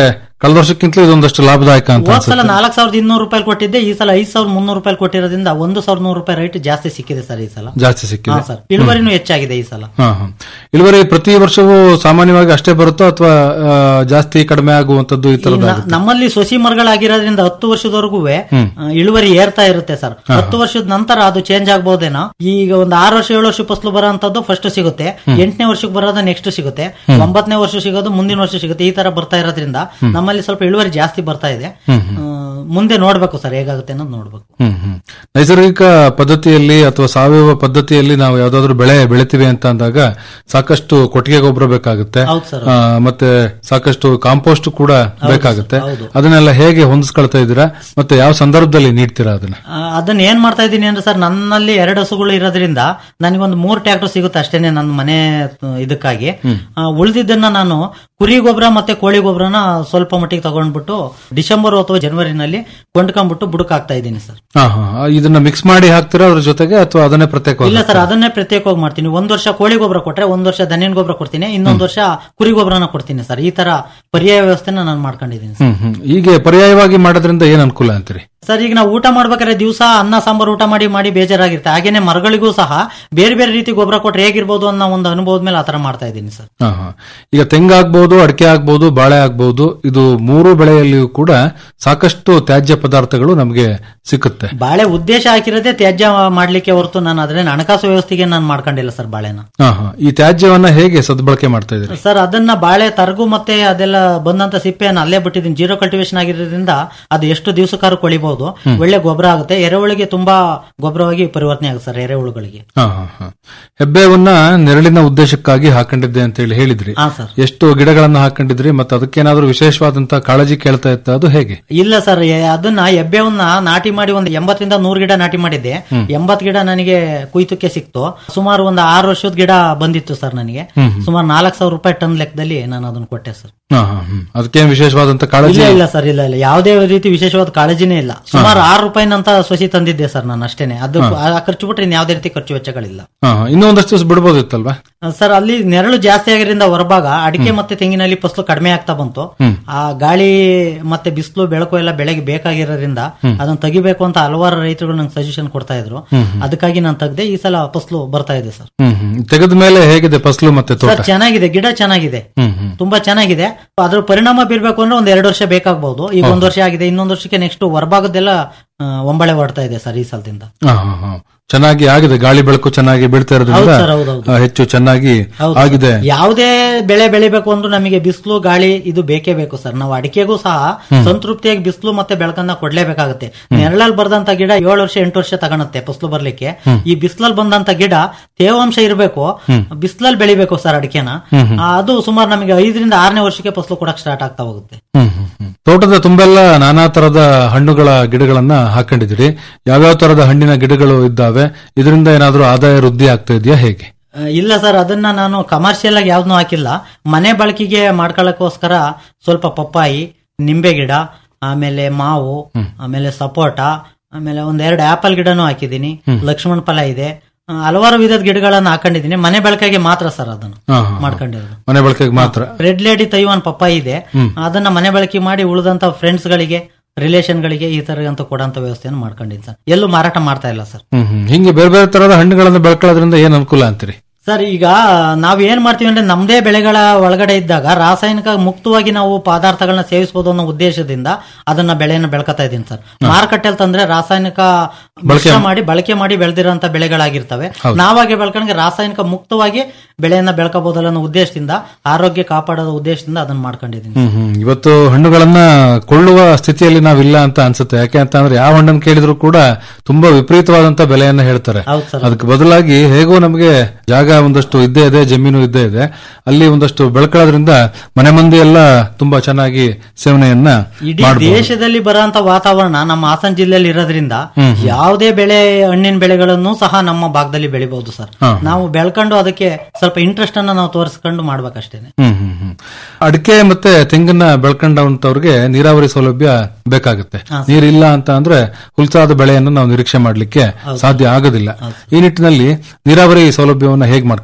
ಕಳೆದ ವರ್ಷಕ್ಕಿಂತಲೂ ಇದೊಂದಷ್ಟು ಲಾಭದಾಯಕ ಅಂತ ಹೋದ್ ಅನ್ಸುತ್ತೆ ಸಲ ನಾಲ್ಕು ಸಾವಿರದ ಇನ್ನೂರು ರೂಪಾಯಿ ಕೊಟ್ಟಿದ್ದೆ ಈ ಸಲ ಐದ್ ಸಾವಿರದ ಮುನ್ನೂರು ರೂಪಾಯಿ ಕೊಟ್ಟಿರೋದ್ರಿಂದ ಒಂದು ಸಾವಿರದ ನೂರು ರೂಪಾಯಿ ರೇಟ್ ಜಾಸ್ತಿ ಸಿಕ್ಕಿದೆ ಸರ್ ಈ ಸಲ ಜಾಸ್ತಿ ಹಾ ಸಿಕ್ಕಿದೆ ಸರ್ ಇಳುವರಿನೂ ಹೆಚ್ಚಾಗಿದೆ ಈ ಸಲ ಹಾ ಹಾ ಇಳುವರಿ ಪ್ರತಿ ವರ್ಷವೂ ಸಾಮಾನ್ಯವಾಗಿ ಅಷ್ಟೇ ಬರುತ್ತೋ ಅಥವಾ ಜಾಸ್ತಿ ಕಡಿಮೆ ಆಗುವಂತದ್ದು ಈ ಈ ತರದ ನ- ನಮ್ಮಲ್ಲಿ ಸೊಸಿ ಮರಗಳಾಗಿರೋದ್ರಿಂದ ಹತ್ತು ವರ್ಷದವರೆಗೂ ಇಳುವರಿ ಏರ್ತಾ ಇರುತ್ತೆ ಸರ್ ಹತ್ತು ವರ್ಷದ ನಂತರ ಅದು ಚೇಂಜ್ ಆಗ್ಬಹುದೇನೋ ಈಗ ಒಂದು ಆರು ವರ್ಷ ಏಳು ವರ್ಷ ಫಸಲು ಬರೋಂಥದ್ದು ಫಸ್ಟ್ ಸಿಗುತ್ತೆ ಎಂಟನೇ ವರ್ಷಕ್ಕೆ ಬರೋದು ನೆಕ್ಸ್ಟ್ ಸಿಗುತ್ತೆ ಒಂಬತ್ತನೇ ವರ್ಷ ಸಿಗೋದು ಮುಂದಿನ ವರ್ಷ ಸಿಗುತ್ತೆ ಈ ತರ ಬರ್ತಾ ಇರೋದ್ರಿಂದ ನಮ್ಮಲ್ಲಿ ಸ್ವಲ್ಪ ಇಳುವರಿ ಜಾಸ್ತಿ ಬರ್ತಾ ಇದೆ ಆ, ಮುಂದೆ ನೋಡ್ಬೇಕು ಸರ್ ಹೇಗಾಗುತ್ತೆ ಅನ್ನೋದು ನೋಡ್ಬೇಕು ಹ್ಮ್ ಹ್ಮ್ ನೈಸರ್ಗಿಕ ಪದ್ಧತಿಯಲ್ಲಿ ಅಥವಾ ಸಾವಯವ ಪದ್ಧತಿಯಲ್ಲಿ ನಾವು ಯಾವ್ದಾದ್ರು ಬೆಳೆ ಬೆಳಿತೀವಿ ಅಂತ ಅಂದಾಗ ಸಾಕಷ್ಟು ಕೊಟ್ಟಿಗೆ ಗೊಬ್ಬರ ಬೇಕಾಗುತ್ತೆ ಹೌದು ಸರ್ ಆ, ಮತ್ತೆ ಸಾಕಷ್ಟು ಕಾಂಪೋಸ್ಟ್ ಕೂಡ ಬೇಕಾಗುತ್ತೆ ಹೌದು. ಅದನ್ನೆಲ್ಲ ಹೇಗೆ ಹೊಂದಿಸ್ಕೊಳ್ತಾ ಇದ್ದೀರಾ ಮತ್ತೆ ಯಾವ ಸಂದರ್ಭದಲ್ಲಿ ನೀಡ್ತೀರಾ ಅದನ್ನ ಆ, ಅದನ್ನ ಏನ್ ಮಾಡ್ತಾ ಇದ್ದೀನಿ ಅಂದ್ರೆ ಸರ್ ನನ್ನಲ್ಲಿ ಎರಡು ಹಸುಗಳು ಇರೋದ್ರಿಂದ ನನಗೊಂದು ಮೂರ್ ಟ್ರ್ಯಾಕ್ಟರ್ ಸಿಗುತ್ತೆ ಅಷ್ಟೇನೆ ನನ್ನ ಮನೆ ಆ, ಇದಕ್ಕಾಗಿ ಆ, ಉಳ್ದಿದ್ದನ್ನ ನಾನು ಕುರಿ ಗೊಬ್ಬರ ಮತ್ತೆ ಕೋಳಿ ಗೊಬ್ಬರನ ಸ್ವಲ್ಪ ಮಟ್ಟಿಗೆ ತಗೊಂಡ್ಬಿಟ್ಟು ಡಿಸೆಂಬರ್ ಅಥವಾ ಜನವರಿನಲ್ಲಿ ಕೊಂಡ್ಕೊಂಡ್ಬಿಟ್ಟು ಬುಡಕ್ ಹಾಕ್ತಾ ಇದ್ದೀನಿ ಸರ್ ಹಾ ಹಾ ಆ, ಇದನ್ನ ಮಿಕ್ಸ್ ಮಾಡಿ ಹಾಕ್ತೀರಾ ಅದ್ರ ಜೊತೆಗೆ ಅಥವಾ ಅದನ್ನೇ ಪ್ರತ್ಯೇಕವಾಗಿ ಇಲ್ಲ ಸರ್ ಅದನ್ನೇ ಪ್ರತ್ಯೇಕವಾಗಿ ಮಾಡ್ತೀನಿ ಒಂದ್ ವರ್ಷ ಕೋಳಿ ಗೊಬ್ಬರ ಕೊಟ್ರೆ ಒಂದ್ ವರ್ಷ ದನಿನ ಗೊಬ್ಬರ ಕೊಡ್ತೀನಿ ಇನ್ನೊಂದ್ ವರ್ಷ ಕುರಿ ಗೊಬ್ಬರನ ಕೊಡ್ತೀನಿ ಸರ್ ಈ ತರ ಪರ್ಯಾಯ ವ್ಯವಸ್ಥೆನ ನಾನು ಮಾಡ್ಕೊಂಡಿದ್ದೀನಿ ಸರ್. ಹ್ಮ್ ಹ್ಮ್ ಹೀಗೆ ಪರ್ಯಾಯವಾಗಿ ಮಾಡೋದ್ರಿಂದ ಏನ್ ಅನುಕೂಲ ಅಂತೀರಿ ಸರ್ ಈಗ ನಾವು ಊಟ ಮಾಡ್ಬೇಕಾದ್ರೆ ದಿವಸ ಅನ್ನ ಸಾಂಬಾರು ಊಟ ಮಾಡಿ ಮಾಡಿ ಬೇಜಾರಾಗಿರುತ್ತೆ ಹಾಗೇನೆ ಮರಗಳಿಗೂ ಸಹ ಬೇರೆ ಬೇರೆ ರೀತಿ ಗೊಬ್ಬರ ಕೊಟ್ರೆ ಹೇಗಿರ್ಬೋದು ಅನ್ನೋ ಒಂದು ಅನುಭವದ ಮೇಲೆ ಆತರ ಮಾಡ್ತಾ ಇದ್ದೀನಿ ಸರ್ ಹಾ ಹಾ ಈಗ ತೆಂಗಾಗ್ಬಹುದು ಅಡಿಕೆ ಆಗ್ಬಹುದು ಬಾಳೆ ಆಗ್ಬಹುದು ಇದು ಮೂರು ಬೆಳೆಯಲ್ಲಿಯೂ ಕೂಡ ಸಾಕಷ್ಟು ತ್ಯಾಜ್ಯ ಪದಾರ್ಥಗಳು ನಮಗೆ ಸಿಕ್ಕುತ್ತೆ ಬಾಳೆ ಉದ್ದೇಶ ಹಾಕಿರೋದೇ ತ್ಯಾಜ್ಯ ಮಾಡ್ಲಿಕ್ಕೆ ಹೊರತು ನಾನು ಅದ್ರೇನು ಹಣಕಾಸು ವ್ಯವಸ್ಥೆಗೆ ನಾನು ಮಾಡ್ಕೊಂಡಿಲ್ಲ ಸರ್ ಬಾಳೆನ ಹಾ ಹಾ ಈ ತ್ಯಾಜ್ಯವನ್ನ ಹೇಗೆ ಸದ್ಬಳಕೆ ಮಾಡ್ತಾ ಇದ್ದೀರಿ ಸರ್ ಅದನ್ನ ಬಾಳೆ ತರಗು ಮತ್ತೆ ಅದೆಲ್ಲ ಬಂದಂತ ಸಿಪ್ಪೆಯನ್ನು ಅಲ್ಲೇ ಬಿಟ್ಟಿದ್ದೀನಿ ಜೀರೋ ಕಲ್ಟಿವೇಶನ್ ಆಗಿರೋದ್ರಿಂದ ಅದು ಎಷ್ಟು ದಿವಸಕ್ಕಾರು ಕೊಳಿಬಹುದು ಒಳ್ಳೆ ಗೊಬ್ಬರ ಆಗುತ್ತೆ ಎರೆಹುಳಿಗೆ ತುಂಬಾ ಗೊಬ್ಬರವಾಗಿ ಪರಿವರ್ತನೆ ಆಗುತ್ತೆ ಸರ್ ಎರೆಹುಳುಗಳಿಗೆ ಹಾ ಹಾ ಹಾ ಹೆಬ್ಬೇವನ್ನ ನೆರಳಿನ ಉದ್ದೇಶಕ್ಕಾಗಿ ಹಾಕೊಂಡಿದ್ದೆ ಅಂತ ಹೇಳಿ ಹೇಳಿದ್ರಿ ಹಾ ಸರ್ ಎಷ್ಟು ಗಿಡಗಳನ್ನ ಹಾಕೊಂಡಿದ್ರಿ ಮತ್ತೆ ಅದಕ್ಕೇನಾದ್ರೂ ವಿಶೇಷವಾದಂತಹ ಕಾಳಜಿ ಕೇಳ್ತಾ ಇತ್ತ ಅದು ಹೇಗೆ ಇಲ್ಲ ಸರ್ ಎ- ಅದನ್ನ ಎಬ್ಬೆವನ್ನ ನಾಟಿ ಮಾಡಿ ಒಂದು ಎಂಬತ್ತರಿಂದ ನೂರು ಗಿಡ ನಾಟಿ ಮಾಡಿದ್ದೆ ಎಂಬತ್ ಗಿಡ ನನಗೆ ಕುಯ್ತಕ್ಕೆ ಸಿಕ್ತು ಸುಮಾರು ಒಂದು ಆರು ವರ್ಷದ ಗಿಡ ಬಂದಿತ್ತು ಸರ್ ನನಗೆ ಸುಮಾರು ನಾಲ್ಕು ಸಾವಿರ ರೂಪಾಯಿ ಟನ್ ಲೆಕ್ಕದಲ್ಲಿ ನಾನು ಅದನ್ನ ಕೊಟ್ಟೆ ಸರ್ ಹಾ ಹಾ ಹ್ಮ್ ಅದಕ್ಕೇನು ವಿಶೇಷವಾದಂತ ಕಾಳಜಿ ಇಲ್ಲ ಇಲ್ಲ ಸರ್ ಇಲ್ಲ ಇಲ್ಲ ಯಾವುದೇ ರೀತಿ ವಿಶೇಷವಾದ ಕಾಳಜಿನೇ ಇಲ್ಲ ಸುಮಾರು ಆರು ರೂಪಾಯಿನಂತ ಸೊಸಿ ತಂದಿದ್ದೆ ಸರ್ ನಾನು ಅಷ್ಟೇನೆ ಅದು ಆ ಖರ್ಚು ಬಿಟ್ರೆ ಇನ್ನು ಯಾವುದೇ ರೀತಿ ಖರ್ಚು ವೆಚ್ಚಗಳಿಲ್ಲ ಹಾ ಹಾ. ಇನ್ನೂ ಒಂದಷ್ಟು ದಿವಸ ಬಿಡ್ಬೋದಿತ್ತಲ್ವಾ ಸರ್ ಅಲ್ಲಿ ನೆರಳು ಜಾಸ್ತಿ ಆಗಿರೋದ್ರಿಂದ ಹೊರಭಾಗ ಅಡಿಕೆ ಮತ್ತೆ ತೆಂಗಿನಲ್ಲಿ ಫಸಲು ಕಡಿಮೆ ಆಗ್ತಾ ಬಂತು ಆ ಗಾಳಿ ಮತ್ತೆ ಬಿಸಿಲು ಬೆಳಕು ಎಲ್ಲ ಬೆಳೆಗೆ ಬೇಕಾಗಿರೋದ್ರಿಂದ ಅದನ್ನ ತೆಗಿಬೇಕು ಅಂತ ಹಲವಾರು ರೈತರು ನಂಗೆ ಸಜೆಷನ್ ಕೊಡ್ತಾ ಇದ್ರು ಅದಕ್ಕಾಗಿ ನಾನು ತೆಗ್ದೆ ಈ ಸಲ ಫಸಲು ಬರ್ತಾ ಇದೆ ಸರ್ ಹ್ಮ್ ಹ್ಮ್ ತೆಗೆದ ಮೇಲೆ ಹೇಗಿದೆ ಫಸಲು ಮತ್ತೆ ತೋಟ ಸರ್ ಚೆನ್ನಾಗಿದೆ ಗಿಡ ಚೆನ್ನಾಗಿದೆ ಹ್ಮ್ ಹ್ಮ್ ತುಂಬಾ ಚೆನ್ನಾಗಿದೆ ಅದ್ರ ಪರಿಣಾಮ ಬೀರ್ಬೇಕು ಅಂದ್ರೆ ಒಂದ್ ಎರಡು ವರ್ಷ ಬೇಕಾಗಬಹುದು ಈಗ ಒಂದ್ ವರ್ಷ ಆಗಿದೆ ಇನ್ನೊಂದ್ ವರ್ಷಕ್ಕೆ ನೆಕ್ಸ್ಟ್ ಹೊರಭಾಗದೆಲ್ಲ ಆ, ಒಂಬಳೆ ಹೊಡ್ತಾ ಇದೆ ಸರ್ ಈ ಸಲದಿಂದ ಹಾ ಹಾ ಹಾ ಚೆನ್ನಾಗಿ ಆಗಿದೆ ಗಾಳಿ ಬೆಳಕು ಚೆನ್ನಾಗಿ ಬೀಳ್ತಾ ಇರೋದ್ರಿಂದ ಹೌದು ಸರ್, ಹೌದು, ಹೌದು. ಆ, ಹೆಚ್ಚು ಚೆನ್ನಾಗಿ ಹೌದು ಆಗಿದೆ ಯಾವುದೇ ಬೆಳೆ ಬೆಳಿಬೇಕು ಅಂದ್ರೂ ನಮಗೆ ಬಿಸಿಲು ಗಾಳಿ ಇದು ಬೇಕೇ ಬೇಕು ಸರ್ ನಾವು ಅಡಿಕೆಗೂ ಸಹ ಸಂತೃಪ್ತಿಯಾಗಿ ಬಿಸಿಲು ಮತ್ತೆ ಬೆಳಕನ್ನ ಕೊಡ್ಲೇಬೇಕಾಗುತ್ತೆ ನೆರಳಲ್ಲಿ ಬರ್ದಂತ ಗಿಡ ಏಳು ವರ್ಷ ಎಂಟು ವರ್ಷ ತಗೊಳುತ್ತೆ ಫಸಲು ಬರ್ಲಿಕ್ಕೆ ಈ ಬಿಸಿಲಲ್ಲಿ ಬಂದಂತ ಗಿಡ ತೇವಾಂಶ ಇರಬೇಕು ಬಿಸಿಲಲ್ಲಿ ಬೆಳಿಬೇಕು ಸರ್ ಅಡಿಕೆನ ಆ, ಅದು ಸುಮಾರು ನಮಗೆ ಐದರಿಂದ ಆರನೇ ವರ್ಷಕ್ಕೆ ಫಸಲು ಕೊಡಕ್ ಸ್ಟಾರ್ಟ್ ಆಗ್ತಾ ಹೋಗುತ್ತೆ ಹ್ಮ್ ಹ್ಮ್ ಹ್ಮ್. ತೋಟದ ತುಂಬೆಲ್ಲ ನಾನಾ ತರದ ಹಣ್ಣುಗಳ ಗಿಡಗಳನ್ನ ಹಾಕೊಂಡಿದ್ದೀರಿ ಯಾವ್ಯಾವ ತರದ ಹಣ್ಣಿನ ಗಿಡಗಳು ಇದ್ದಾವೆ ಇದರಿಂದ ಏನಾದ್ರೂ ಆದಾಯ ವೃದ್ಧಿ ಆಗ್ತಾ ಇದೆಯಾ ಹೇಗೆ ಆ, ಇಲ್ಲ ಸರ್ ಅದನ್ನ ನಾನು ಕಮರ್ಷಿಯಲ್ ಆಗಿ ಯಾವ್ದನ್ನೂ ಹಾಕಿಲ್ಲ ಮನೆ ಬಳಕೆಗೆ ಮಾಡ್ಕೊಳ್ಳೋಕ್ಕೋಸ್ಕರ ಸ್ವಲ್ಪ ಪಪ್ಪಾಯಿ ನಿಂಬೆ ಗಿಡ ಆಮೇಲೆ ಮಾವು ಆಮೇಲೆ ಸಪೋಟ ಆಮೇಲೆ ಒಂದೆರಡು ಆಪಲ್ ಗಿಡನೂ ಹಾಕಿದ್ದೀನಿ ಲಕ್ಷ್ಮಣ ಫಲ ಇದೆ ಆ, ಹಲವಾರು ವಿಧದ ಗಿಡಗಳನ್ನ ಹಾಕೊಂಡಿದ್ದೀನಿ ಮನೆ ಬಳಕೆಗೆ ಮಾತ್ರ ಸರ್ ಅದನ್ನು ಹಾ, ಹಾ, ಹಾ. ಮಾಡ್ಕೊಂಡಿರೋದು ಮನೆ ಬಳಕೆಗೆ ಮಾತ್ರ ರೆಡ್ ಲೇಡಿ ತೈವಾನ್ ಪಪ್ಪಾಯಿ ಇದೆ ಅದನ್ನ ಮನೆ ಬಳಕೆ ಮಾಡಿ ಉಳಿದಂತ ಫ್ರೆಂಡ್ಸ್ ಗಳಿಗೆ ರಿಲೇಷನ್ ಗಳಿಗೆ ಈ ತರ ಅಂತ ಕೊಡಂತ ವ್ಯವಸ್ಥೆಯನ್ನು ಮಾಡ್ಕೊಂಡಿದ್ದೀನಿ ಸರ್ ಎಲ್ಲೂ ಮಾರಾಟ ಮಾಡ್ತಾ ಇಲ್ಲ ಸರ್ ಹ್ಮ್ ಹ್ಮ್ ಹಿಂಗೆ ಬೇರೆ ಬೇರೆ ತರದ ಹಣ್ಣುಗಳನ್ನು ಬೆಳ್ಕೊಳ್ಳೋದ್ರಿಂದ ಏನ್ ಅನುಕೂಲ ಅಂತೀರಿ ಸರ್ ಈಗ ನಾವ್ ಏನ್ ಮಾಡ್ತೀವಿ ಅಂದ್ರೆ ನಮ್ದೇ ಬೆಳೆಗಳ ಒಳಗಡೆ ಇದ್ದಾಗ ರಾಸಾಯನಿಕ ಮುಕ್ತವಾಗಿ ನಾವು ಪದಾರ್ಥಗಳನ್ನ ಸೇವಿಸಬಹುದು ಅನ್ನೋ ಉದ್ದೇಶದಿಂದ ಅದನ್ನ ಬೆಳೆಯನ್ನು ಬೆಳ್ಕೊತಾ ಇದ್ದೀನಿ ಸರ್ ಮಾರುಕಟ್ಟೆಲ್ ತಂದ್ರೆ ರಾಸಾಯನಿಕ ಮಿಶ್ರ ಮಾಡಿ ಬಳಕೆ ಮಾಡಿ ಬೆಳೆದಿರೋಂತ ಬೆಳೆಗಳಾಗಿರ್ತವೆ ನಾವಾಗೆ ಬೆಳ್ಕೊಂಡ್ರೆ ರಾಸಾಯನಿಕ ಮುಕ್ತವಾಗಿ ಬೆಳೆಯನ್ನ ಬೆಳ್ಕೋಬಹುದಲ್ಲ ಅನ್ನೋ ಉದ್ದೇಶದಿಂದ ಆರೋಗ್ಯ ಕಾಪಾಡೋ ಉದ್ದೇಶದಿಂದ ಅದನ್ನ ಮಾಡ್ಕೊಂಡಿದ್ದೀನಿ ಹ್ಮ್ ಹ್ಮ್ ಇವತ್ತು ಹಣ್ಣುಗಳನ್ನ ಕೊಳ್ಳುವ ಸ್ಥಿತಿಯಲ್ಲಿ ನಾವಿಲ್ಲ ಅಂತ ಅನ್ಸುತ್ತೆ ಯಾಕೆ ಅಂತ ಅಂದ್ರೆ ಯಾವ ಹಣ್ಣನ್ನು ಕೇಳಿದ್ರು ಕೂಡ ತುಂಬಾ ವಿಪರೀತವಾದಂತ ಬೆಲೆಯನ್ನ ಹೇಳ್ತಾರೆ ಹೌದು ಸರ್ ಅದಕ್ಕೆ ಬದಲಾಗಿ ಹೇಗೋ ನಮಗೆ ಜಾಗ ಒಂದಷ್ಟು ಇದ್ದೇ ಇದೆ ಜಮೀನು ಇದ್ದೇ ಇದೆ ಅಲ್ಲಿ ಒಂದಷ್ಟು ಬೆಳ್ಕೊಳ್ಳೋದ್ರಿಂದ ಮನೆ ಮಂದಿ ಎಲ್ಲ ತುಂಬಾ ಚೆನ್ನಾಗಿ ಸೇವನೆಯನ್ನ ಇಡೀ ಮಾಡಬಹುದು ದೇಶದಲ್ಲಿ ಬರೋಂತ ವಾತಾವರಣ ನಮ್ಮ ಹಾಸನ ಜಿಲ್ಲೆಯಲ್ಲಿ ಇರೋದ್ರಿಂದ ಯಾವುದೇ ಬೆಳೆ ಹಣ್ಣಿನ ಬೆಳೆಗಳನ್ನು ಸಹ ನಮ್ಮ ಭಾಗದಲ್ಲಿ ಬೆಳಿಬಹುದು ಸರ್ ನಾವು ಬೆಳ್ಕೊಂಡು ಅದಕ್ಕೆ ಸ್ವಲ್ಪ ಇಂಟ್ರೆಸ್ಟ್ ಅನ್ನ ನಾವು ತೋರಿಸ್ಕೊಂಡು ಮಾಡ್ಬೇಕಷ್ಟೇನೆ ಹ್ಮ್ ಹ್ಮ್ ಹ್ಮ್ ಅಡಿಕೆ ಮತ್ತೆ ತೆಂಗನ್ನ ಬೆಳ್ಕೊಂಡಂತವ್ರಿಗೆ ನೀರಾವರಿ ಸೌಲಭ್ಯ ಬೇಕಾಗುತ್ತೆ ನೀರಿಲ್ಲ ಅಂತ ಅಂದ್ರೆ ಹುಲ್ಸಾದ ಬೆಳೆಯನ್ನು ನಾವು ನಿರೀಕ್ಷೆ ಮಾಡ್ಲಿಕ್ಕೆ ಸಾಧ್ಯ ಆಗೋದಿಲ್ಲ ಈ ನಿಟ್ಟಿನಲ್ಲಿ ನೀರಾವರಿ ಸೌಲಭ್ಯವನ್ನ ಹೇಗ್ ಮಾಡ್ಕೊಂಡಿದ್ರಿ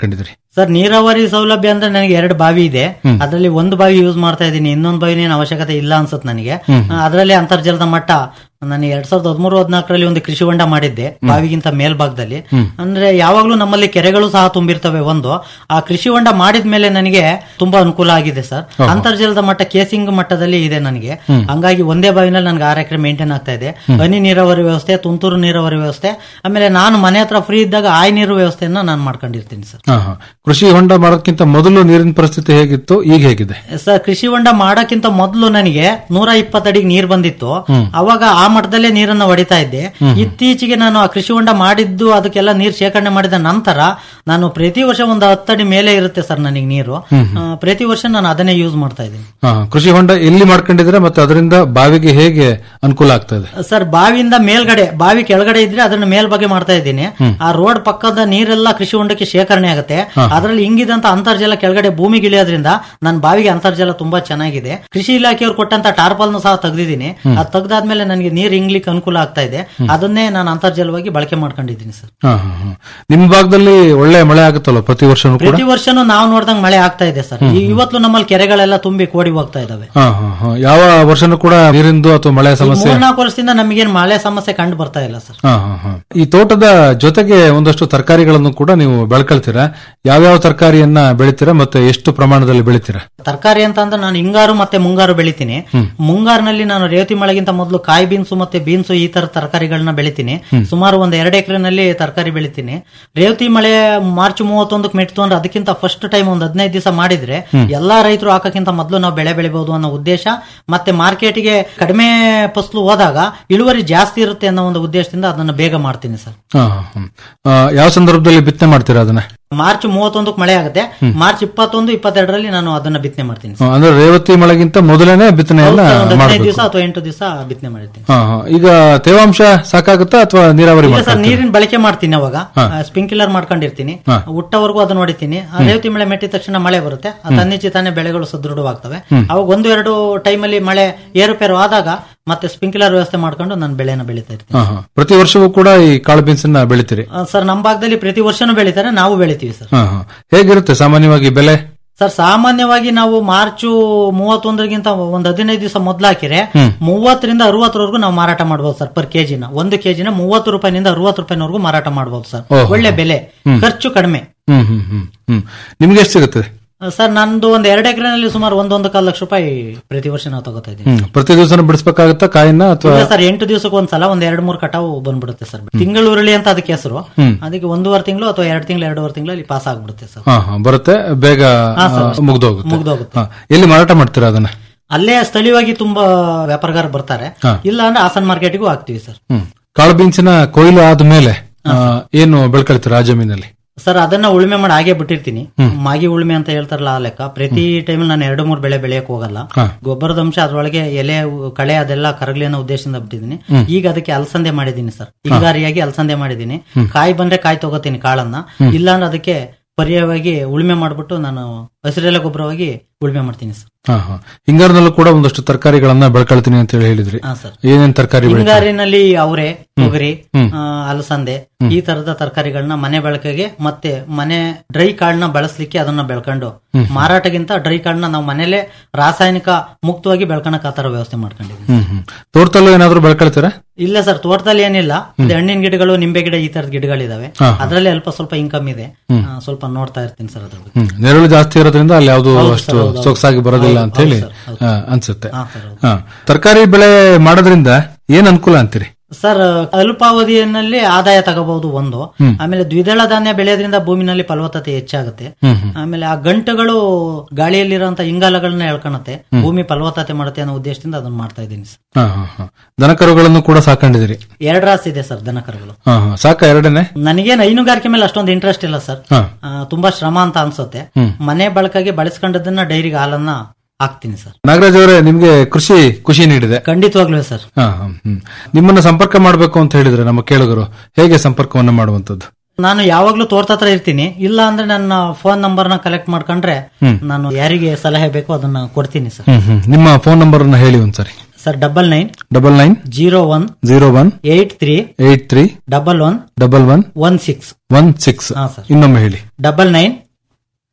ಸರ್ ನೀರಾವರಿ ಸೌಲಭ್ಯ ಅಂದ್ರೆ ನನಗೆ ಎರಡು ಬಾವಿ ಇದೆ ಅದರಲ್ಲಿ ಒಂದು ಬಾವಿ ಯೂಸ್ ಮಾಡ್ತಾ ಇದ್ದೀನಿ ಇನ್ನೊಂದು ಬಾವಿ ಏನು ಅವಶ್ಯಕತೆ ಇಲ್ಲ ಅನ್ಸುತ್ತೆ ನನಗೆ ಅದರಲ್ಲಿ ಅಂತರ್ಜಲದ ಮಟ್ಟ ನಾನು ಎರಡ್ ಸಾವಿರದ ಹದಿಮೂರು ಹದಿನಾಲ್ಕರಲ್ಲಿ ಒಂದು ಕೃಷಿ ಹೊಂಡ ಮಾಡಿದ್ದೆ ಬಾವಿಗಿಂತ ಮೇಲ್ಭಾಗದಲ್ಲಿ ಅಂದ್ರೆ ಯಾವಾಗ್ಲೂ ನಮ್ಮಲ್ಲಿ ಕೆರೆಗಳು ಸಹ ತುಂಬಿರ್ತವೆ ಒಂದು ಆ ಕೃಷಿ ಹೊಂಡ ಮಾಡಿದ್ಮೇಲೆ ನನಗೆ ತುಂಬಾ ಅನುಕೂಲ ಆಗಿದೆ ಸರ್ ಅಂತರ್ಜಲದ ಮಟ್ಟ ಕೇಸಿಂಗ್ ಮಟ್ಟದಲ್ಲಿ ಇದೆ ನನಗೆ ಹಂಗಾಗಿ ಒಂದೇ ಬಾವಿನಲ್ಲಿ ನನಗೆ ಆರು ಎಕರೆ ಮೇಂಟೈನ್ ಆಗ್ತಾ ಇದೆ ಹನಿ ನೀರಾವರಿ ವ್ಯವಸ್ಥೆ ತುಂತುರು ನೀರಾವರಿ ವ್ಯವಸ್ಥೆ ಆಮೇಲೆ ನಾನು ಮನೆ ಹತ್ರ ಫ್ರೀ ಇದ್ದಾಗ ಆಯ್ ನೀರು ವ್ಯವಸ್ಥೆಯನ್ನ ನಾನು ಮಾಡ್ಕೊಂಡಿರ್ತೀನಿ ಸರ್ ಹಾ, ಹಾ. ಕೃಷಿ ಹೊಂಡ ಮಾಡೋಕ್ಕಿಂತ ಮೊದಲು ನೀರಿನ ಪರಿಸ್ಥಿತಿ ಹೇಗಿತ್ತು ಈಗ ಹೇಗಿದೆ ಸರ್ ಕೃಷಿ ಹೊಂಡ ಮಾಡಕ್ಕಿಂತ ಮೊದಲು ನನಗೆ ನೂರ ಇಪ್ಪತ್ತಡಿಗೆ ನೀರ್ ಬಂದಿತ್ತು ಅವಾಗ ಆ ಮಟ್ಟದಲ್ಲೇ ನೀರನ್ನ ಹೊಡಿತಾ ಇದ್ದೆ ಇತ್ತೀಚೆಗೆ ನಾನು ಆ ಕೃಷಿ ಹೊಂಡ ಮಾಡಿದ್ದು ಅದಕ್ಕೆಲ್ಲ ನೀರ್ ಶೇಖರಣೆ ಮಾಡಿದ ನಂತರ ನಾನು ಪ್ರತಿ ವರ್ಷ ಒಂದು ಹತ್ತಡಿ ಮೇಲೆ ಇರುತ್ತೆ ಸರ್ ನನಗೆ ನೀರು ಆ, ಪ್ರತಿ ವರ್ಷ ನಾನು ಅದನ್ನೇ ಯೂಸ್ ಮಾಡ್ತಾ ಇದ್ದೀನಿ ಹಾ, ಕೃಷಿ ಹೊಂಡ ಎಲ್ಲಿ ಮಾಡ್ಕೊಂಡಿದ್ರೆ ಮತ್ತೆ ಅದರಿಂದ ಬಾವಿಗೆ ಹೇಗೆ ಅನುಕೂಲ ಆಗ್ತಾ ಇದೆ ಸರ್ ಬಾವಿಯಿಂದ ಮೇಲ್ಗಡೆ ಬಾವಿ ಕೆಳಗಡೆ ಇದ್ರೆ ಅದನ್ನ ಮೇಲ್ಬಗೆ ಮಾಡ್ತಾ ಇದ್ದೀನಿ ಆ ರೋಡ್ ಪಕ್ಕದ ನೀರೆಲ್ಲ ಕೃಷಿ ಹೊಂಡಕ್ಕೆ ಶೇಖರಣೆ ಆಗುತ್ತೆ ಅದರಲ್ಲಿ ಹಿಂಗಿದಂತ ಅಂತರ್ಜಲ ಕೆಳಗಡೆ ಭೂಮಿಗೆ ಇಳಿಯೋದ್ರಿಂದ ನನ್ನ ಬಾವಿಗೆ ಅಂತರ್ಜಲ ತುಂಬಾ ಚೆನ್ನಾಗಿದೆ ಕೃಷಿ ಇಲಾಖೆಯವರು ಕೊಟ್ಟಂತ ಟಾರ್ಪಲ್ ಸಹ ತೆಗ್ದಿದ್ದೀನಿ ಅದು ತೆಗ್ದಾದ್ಮೇಲೆ ನನಗೆ ನೀರು ಹಿಂಗ್ಲಿಕ್ಕೆ ಅನುಕೂಲ ಆಗ್ತಾ ಇದೆ ಅದನ್ನೇ ನಾನು ಅಂತರ್ಜಲವಾಗಿ ಬಳಕೆ ಮಾಡ್ಕೊಂಡಿದ್ದೀನಿ ಸರ್ ಹಾ, ಹಾ, ಹಾ. ನಿಮ್ಮ ಭಾಗದಲ್ಲಿ ಒಳ್ಳೆ ಮಳೆ ಆಗುತ್ತಲ್ಲ ಪ್ರತಿ ವರ್ಷನೂ ಕೂಡ ಪ್ರತಿ ವರ್ಷನೂ ನಾವು ನೋಡ್ದಂಗ್ ಮಳೆ ಆಗ್ತಾ ಇದೆ ಸರ್ ಈ- ಇವತ್ತು ನಮ್ಮಲ್ಲಿ ಕೆರೆಗಳೆಲ್ಲ ತುಂಬಿ ಕೋಡಿ ಹೋಗ್ತಾ ಇದಾವೆ ಹಾ, ಹಾ, ಹಾ. ಯಾವ ವರ್ಷನೂ ಕೂಡ ನೀರಿಂದು ಅಥವಾ ಮಳೆ ಸಮಸ್ಯೆ ಮೂರ್ನಾಲ್ಕು ವರ್ಷದಿಂದ ನಮಗೇನು ಮಳೆ ಸಮಸ್ಯೆ ಕಂಡು ಬರ್ತಾ ಇಲ್ಲ ಸರ್ ಹಾ, ಹಾ, ಹಾ. ಈ ತೋಟದ ಜೊತೆಗೆ ಒಂದಷ್ಟು ತರಕಾರಿಗಳನ್ನು ಕೂಡ ನೀವು ಬೆಳ್ಕೊಳ್ತೀರಾ ಯಾವ್ಯಾವ ತರಕಾರಿಯನ್ನ ಬೆಳಿತೀರಾ ಮತ್ತೆ ಎಷ್ಟು ಪ್ರಮಾಣದಲ್ಲಿ ಬೆಳಿತೀರಾ ತರಕಾರಿ ಅಂತ ಅಂದ್ರೆ ನಾನು ಹಿಂಗಾರು ಮತ್ತೆ ಮುಂಗಾರು ಬೆಳಿತೀನಿ ಮುಂಗಾರಿನಲ್ಲಿ ನಾನು ರೇವತಿ ಮಳೆಗಿಂತ ಮೊದಲು ಕಾಯಿ ಬೀನ್ಸು ಮತ್ತೆ ಬೀನ್ಸು ಈ ತರ ತರಕಾರಿಗಳನ್ನ ಬೆಳಿತೀನಿ ಸುಮಾರು ಒಂದ್ ಎರಡು ಎಕರೆನಲ್ಲಿ ತರಕಾರಿ ಬೆಳಿತೀನಿ ರೇವತಿ ಮಳೆ ಮಾರ್ಚ್ ಮೂವತ್ತೊಂದಕ್ಕೆ ಮೆಟ್ತು ಅಂದ್ರೆ ಅದಕ್ಕಿಂತ ಫಸ್ಟ್ ಟೈಮ್ ಒಂದ್ ಹದಿನೈದು ದಿವಸ ಮಾಡಿದ್ರೆ ಎಲ್ಲಾ ರೈತರು ಹಾಕಕ್ಕಿಂತ ಮೊದಲು ನಾವು ಬೆಳೆ ಬೆಳಿಬಹುದು ಅನ್ನೋ ಉದ್ದೇಶ ಮತ್ತೆ ಮಾರ್ಕೆಟ್ಗೆ ಕಡಿಮೆ ಫಸಲು ಹೋದಾಗ ಇಳುವರಿ ಜಾಸ್ತಿ ಇರುತ್ತೆ ಅನ್ನೋ ಒಂದು ಉದ್ದೇಶದಿಂದ ಅದನ್ನ ಬೇಗ ಮಾಡ್ತೀನಿ ಸರ್ ಹಾ, ಹಾ, ಹಾ. ಆ, ಯಾವ ಸಂದರ್ಭದಲ್ಲಿ ಬಿತ್ತನೆ ಮಾಡ್ತೀರಾ ಅದನ್ನ ಮಾರ್ಚ್ ಮೂವತ್ತೊಂದಕ್ಕೆ ಮಳೆ ಆಗುತ್ತೆ ಮಾರ್ಚ್ ಇಪ್ಪತ್ತೊಂದು ಇಪ್ಪತ್ತೆರಡರಲ್ಲಿ ನಾನು ಅದನ್ನ ಬಿತ್ತನೆ ಮಾಡ್ತೀನಿ ಆ, ಅಂದ್ರೆ ರೇವತಿ ಮಳೆಗಿಂತ ಮೊದಲೇನೆ ಬಿತ್ತನೆಯನ್ನ ಒಂದು ಹದಿನೈದು ಮಾಡಬೇಕು ದಿವಸ ಅಥವಾ ಎಂಟು ದಿವಸ ಬಿತ್ತನೆ ಮಾಡಿರ್ತೀನಿ ಹಾ, ಹಾ. ಈಗ ತೇವಾಂಶ ಸಾಕಾಗುತ್ತಾ ಅಥವಾ ನೀರಾವರಿ ಇಲ್ಲ ಸರ್ ಮಾಡ್ಕೊಳ್ತೀರಾ? ನೀರಿನ ಬಳಕೆ ಮಾಡ್ತೀನಿ ಅವಾಗ ಸ್ಪ್ರಿಂಕ್ಲರ್ ಮಾಡ್ಕೊಂಡಿರ್ತೀನಿ ಹುಟ್ಟವರೆಗೂ ಅದನ್ನ ಹೊಡಿತೀನಿ ಆ ರೇವತಿ ಮಳೆ ಮೆಟ್ಟಿದ ತಕ್ಷಣ ಮಳೆ ಬರುತ್ತೆ ಆ ತನ್ನಿಚ್ಚಿತಾನೆ ಬೆಳೆಗಳು ಸದೃಢವಾಗ್ತವೆ ಅವಾಗ ಒಂದು ಎರಡು ಟೈಮಲ್ಲಿ ಮಳೆ ಏರುಪೇರು ಆದಾಗ ಮತ್ತೆ ಸ್ಪ್ರಿಂಕ್ಲರ್ ವ್ಯವಸ್ಥೆ ಮಾಡ್ಕೊಂಡು ನಾನು ಬೆಳೆನ ಬೆಳೀತಾ ಇರ್ತೀನಿ ಹಾ, ಹಾ. ಪ್ರತಿ ವರ್ಷವೂ ಕೂಡ ಈ ಕಾಳು ಬೀನ್ಸನ್ನ ಬೆಳಿತೀರಿ ಆ, ಸರ್ ನಮ್ಮ ಭಾಗದಲ್ಲಿ ಪ್ರತಿ ವರ್ಷನೂ ಬೆಳೀತಾರೆ ನಾವು ಬೆಳಿತೀವಿ ಸರ್ ಹಾ, ಹಾ. ಹೇಗಿರುತ್ತೆ ಸಾಮಾನ್ಯವಾಗಿ ಬೆಲೆ ಸರ್ ಸಾಮಾನ್ಯವಾಗಿ ನಾವು ಮಾರ್ಚ್ ಮೂವತ್ತೊಂದರಿಗಿಂತ ಒಂದ್ ಹದಿನೈದು ದಿವಸ ಮೊದ್ಲು ಹಾಕಿದ್ರೆ ಮೂವತ್ತರಿಂದ ಅರವತ್ತರವರೆಗೂ ನಾವು ಮಾರಾಟ ಮಾಡಬಹುದು ಸರ್ ಪರ್ ಕೆಜಿನ ಒಂದು ಕೆಜಿನ ಮೂವತ್ತು ರೂಪಾಯಿನಿಂದ ಅರವತ್ತು ರೂಪಾಯಿನವರೆಗೂ ಮಾರಾಟ ಮಾಡಬಹುದು ಸರ್ ಓಹೋ. ಒಳ್ಳೆ ಬೆಲೆ ಖರ್ಚು ಕಡಿಮೆ ಹ್ಮ್ ಹ್ಮ್ ಹ್ಮ್ ಹ್ಮ್ ನಿಮ್ಗೆ ಎಷ್ಟು ಸಿಗುತ್ತೆ ಸರ್ ನಂದು ಒಂದು ಎರಡು ಎಕರೆನಲ್ಲಿ ಸುಮಾರು ಒಂದೊಂದು ಕಾಲು ಲಕ್ಷ ರೂಪಾಯಿ ಪ್ರತಿ ವರ್ಷ ನಾವು ತಗೋತಾ ಇದ್ದೀವಿ ಹ್ಮ್ ಪ್ರತಿ ದಿವಸ ಬಿಡಿಸ್ಬೇಕಾಗತ್ತಾ ಕಾಯಿನ ಅಥವಾ ಇಲ್ಲ ಸರ್ ಎಂಟು ದಿವಸಕ್ಕೆ ಒಂದ್ಸಲ ಒಂದ್ ಎರಡ್ ಮೂರು ಕಟಾವು ಬಂದ್ಬಿಡುತ್ತೆ ಸರ್ ತಿಂಗಳು ಅಂತ ಅದಕ್ಕೆ ಹೆಸರು ಅದಕ್ಕೆ ಒಂದೂವರೆ ತಿಂಗಳು ಅಥವಾ ಎರಡು ತಿಂಗಳು ಎರಡೂವರೆ ತಿಂಗಳಲ್ಲಿ ಪಾಸ್ ಆಗ್ಬಿಡುತ್ತೆ ಸರ್ ಹಾ ಹಾ ಬರುತ್ತೆ ಬೇಗ ಹಾ, ಸರ್. ಮುಗ್ದೋಗುತ್ತೆ ಮುಗ್ದೋಗುತ್ತೆ. ಹಾ. ಎಲ್ಲಿ ಮಾರಾಟ ಮಾಡ್ತೀರಾ ಅದನ್ನ ಅಲ್ಲೇ ಸ್ಥಳೀಯವಾಗಿ ತುಂಬಾ ವ್ಯಾಪಾರಗಾರ ಬರ್ತಾರೆ ಹಾ. ಇಲ್ಲ ಅಂದ್ರೆ ಹಾಸನ್ ಮಾರ್ಕೆಟ್ಗೂ ಹಾಕ್ತಿವಿ ಸರ್ ಹ್ಮ್ ಕಾಳು ಬೀನ್ಸಿನ ಕೊಯ್ಲು ಆದ್ಮೇಲೆ ಆ, ಏನು ಬೆಳ್ಕೊಳ್ತೀರಾ ಆ ಜಮೀನಲ್ಲಿ ಸರ್ ಅದನ್ನ ಉಳುಮೆ ಮಾಡಿ ಹಾಗೆ ಬಿಟ್ಟಿರ್ತೀನಿ ಮಾಗಿ ಉಳುಮೆ ಅಂತ ಹೇಳ್ತಾರಲ್ಲ ಆ ಲೆಕ್ಕ ಪ್ರತಿ ಟೈಮ್ ನಾನು ಎರಡು ಮೂರು ಬೆಳೆ ಬೆಳೆಯಕ್ ಹೋಗಲ್ಲ ಹಾ. ಗೊಬ್ಬರದ ಅಂಶ ಅದ್ರೊಳಗೆ ಎಲೆ ಉ- ಕಳೆ ಅದೆಲ್ಲ ಕರಗ್ಲಿ ಅನ್ನೋ ಉದ್ದೇಶದಿಂದ ಬಿಟ್ಟಿದ್ದೀನಿ ಈಗ ಅದಕ್ಕೆ ಅಲಸಂದೆ ಮಾಡಿದ್ದೀನಿ ಸರ್ ಹಿಂಗಾರಿಯಾಗಿ ಅಲಸಂದೆ ಮಾಡಿದ್ದೀನಿ ಕಾಯಿ ಬಂದ್ರೆ ಕಾಯಿ ತಗೋತೀನಿ ಕಾಳನ್ನ ಇಲ್ಲಾಂದ್ರೆ ಅದಕ್ಕೆ ಪರ್ಯಾಯವಾಗಿ ಉಳುಮೆ ಮಾಡ್ಬಿಟ್ಟು ನಾನು ಹಸಿರೆಲೆ ಗೊಬ್ಬರವಾಗಿ ಉಳುಮೆ ಮಾಡ್ತೀನಿ ಸರ್ ಹಾ ಹಾ ಹಿಂಗಾರಿನಲ್ಲೂ ಕೂಡ ಒಂದಷ್ಟು ತರಕಾರಿಗಳನ್ನ ಬೆಳ್ಕೊಳ್ತೀನಿ ಅಂತ ಹೇಳಿ ಹೇಳಿದ್ರಿ ಹಾ ಸರ್ ಏನೇನ್ ತರಕಾರಿ ಬೆಳಿತೀರಾ ಹಿಂಗಾರಿನಲ್ಲಿ ಅವರೆ ತೊಗರಿ ಆ, ಅಲಸಂದೆ ಈ ತರದ ತರಕಾರಿಗಳನ್ನ ಮನೆ ಬಳಕೆಗೆ ಮತ್ತೆ ಮನೆ ಡ್ರೈ ಕಾಳನ್ನ ಬಳಸಲಿಕ್ಕೆ ಅದನ್ನ ಬೆಳ್ಕೊಂಡು ಮಾರಾಟಗಿಂತ ಡ್ರೈ ಕಾಳನ್ನ ನಾವು ಮನೇಲೆ ರಾಸಾಯನಿಕ ಮುಕ್ತವಾಗಿ ಬೆಳ್ಕೊಳಕ್ ಆ ತರ ವ್ಯವಸ್ಥೆ ಮಾಡ್ಕೊಂಡಿದ್ದೀವಿ ಹ್ಮ್ ಹ್ಮ್ ತೋಟದಲ್ಲೂ ಏನಾದ್ರು ಬೆಳ್ಕೊಳ್ತೀರಾ ಇಲ್ಲ ಸರ್ ತೋಟದಲ್ಲಿ ಏನಿಲ್ಲ ಅದೇ ಹಣ್ಣಿನ ಗಿಡಗಳು ನಿಂಬೆ ಗಿಡ ಈ ತರದ ಗಿಡಗಳಿದಾವೆ ಹಾ. ಅದರಲ್ಲಿ ಅಲ್ಪ ಸ್ವಲ್ಪ ಇನ್ಕಮ್ ಇದೆ ಆ, ಸ್ವಲ್ಪ ನೋಡ್ತಾ ಇರ್ತೀನಿ ಸರ್ ಅದ್ರ ಬಗ್ಗೆ ಹ್ಮ್ ನೆರಳು ಜಾಸ್ತಿ ಇರೋದ್ರಿಂದ ಅಲ್ಲಿ ಯಾವ್ದು ಹೌದು ಅಷ್ಟು ಸರ್, ಹೌದು, ಸೊಗಸಾಗಿ ಬರೋದಿಲ್ಲ ಹೌದು, ಅಂತ ಹೇಳಿ ಹೌದು ಸರ್, ಹೌದು. ಆ, ಅನ್ಸುತ್ತೆ ಹಾ ಸರ್ ಹೌದು. ಹಾ ತರಕಾರಿ ಬೆಳೆ ಮಾಡೋದ್ರಿಂದ ಏನ್ ಅನುಕೂಲ ಅಂತೀರಿ ಸರ್ ಅಲ್ಪಾವಧಿಯಲ್ಲಿ ಆದಾಯ ತಗೋಬಹುದು ಒಂದು ಆಮೇಲೆ ದ್ವಿದಳ ಧಾನ್ಯ ಬೆಳೆಯೋದ್ರಿಂದ ಭೂಮಿನಲ್ಲಿ ಫಲವತ್ತತೆ ಹೆಚ್ಚಾಗುತ್ತೆ ಆಮೇಲೆ ಆ ಗಂಟುಗಳು ಗಾಳಿಯಲ್ಲಿರುವಂತ ಇಂಗಾಲಗಳನ್ನ ಎಳ್ಕೊಳತ್ತೆ ಭೂಮಿ ಫಲವತ್ತತೆ ಮಾಡುತ್ತೆ ಅನ್ನೋ ಉದ್ದೇಶದಿಂದ ಅದನ್ನ ಮಾಡ್ತಾ ಇದ್ದೀನಿ ಸರ್ ಹಾ ಹಾ ಹಾ ದನಕರುಗಳನ್ನು ಕೂಡ ಸಾಕೊಂಡಿದಿರಿ ಎರಡ್ ರಾಸ್ ಇದೆ ಸರ್ ದನಕರುಗಳು ಹಾ ಹಾ ಸಾಕ ಎರಡನೇ ನನಗೇನು ಹೈನುಗಾರಿಕೆ ಮೇಲೆ ಅಷ್ಟೊಂದು ಇಂಟ್ರೆಸ್ಟ್ ಇಲ್ಲ ಸರ್ ಹಾ ಆ, ತುಂಬಾ ಶ್ರಮ ಅಂತ ಅನ್ಸುತ್ತೆ ಮನೆ ಬಳಕೆಗೆ ಬಳಸ್ಕೊಂಡದನ್ನ ಡೈರಿಗೆ ಹಾಲನ್ನ ಹಾಕ್ತೀನಿ ಸರ್ ನಾಗರಾಜ್ ಅವರೇ ನಿಮ್ಗೆ ಕೃಷಿ ಖುಷಿ ನೀಡಿದೆ ಖಂಡಿತವಾಗ್ಲೂ ಸರ್ ಹಾ ಹಾ, ಹ್ಮ್ ನಿಮ್ಮನ್ನ ಸಂಪರ್ಕ ಮಾಡಬೇಕು ಅಂತ ಹೇಳಿದ್ರೆ ನಮ್ಮ ಕೇಳುಗರು ಹೇಗೆ ಸಂಪರ್ಕವನ್ನ ಮಾಡುವಂತದ್ದು ನಾನು ಯಾವಾಗ್ಲೂ ತೋಟದ ಹತ್ರ ಇರ್ತೀನಿ ಇಲ್ಲ ಅಂದ್ರೆ ನನ್ನ ಫೋನ್ ನಂಬರ್ನ ಕಲೆಕ್ಟ್ ಮಾಡ್ಕೊಂಡ್ರೆ ನಾನು ಯಾರಿಗೆ ಸಲಹೆ ಬೇಕೋ ಅದನ್ನ ಕೊಡ್ತೀನಿ ಸರ್ ಹ್ಮ್ ಹ್ಮ್ ನಿಮ್ಮ ಫೋನ್ ನಂಬರ್ ಅನ್ನ ಹೇಳಿ ಒಂದ್ಸರಿ sir double nine double nine zero one zero one eight three eight three double one double one one six one six ಹಾ ಸರ್ ಇನ್ನೊಮ್ಮೆ ಹೇಳಿ double nine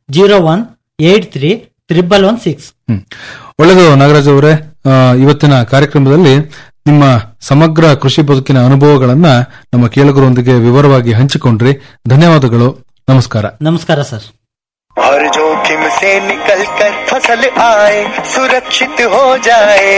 zero one eight three triple one six ಹ್ಮ್. ಒಳ್ಳೆಯದು ನಾಗರಾಜ್ ಅವರೇ ಆ, ಇವತ್ತಿನ ಕಾರ್ಯಕ್ರಮದಲ್ಲಿ ನಿಮ್ಮ ಸಮಗ್ರ ಕೃಷಿ ಬದುಕಿನ ಅನುಭವಗಳನ್ನ ನಮ್ಮ ಕೇಳುಗರೊಂದಿಗೆ ವಿವರವಾಗಿ ಹಂಚಿಕೊಂಡ್ರಿ ಧನ್ಯವಾದಗಳು ನಮಸ್ಕಾರ ನಮಸ್ಕಾರ ಸರ್ हर जोखिम से निकल कर फसल आए सुरक्षित हो जाए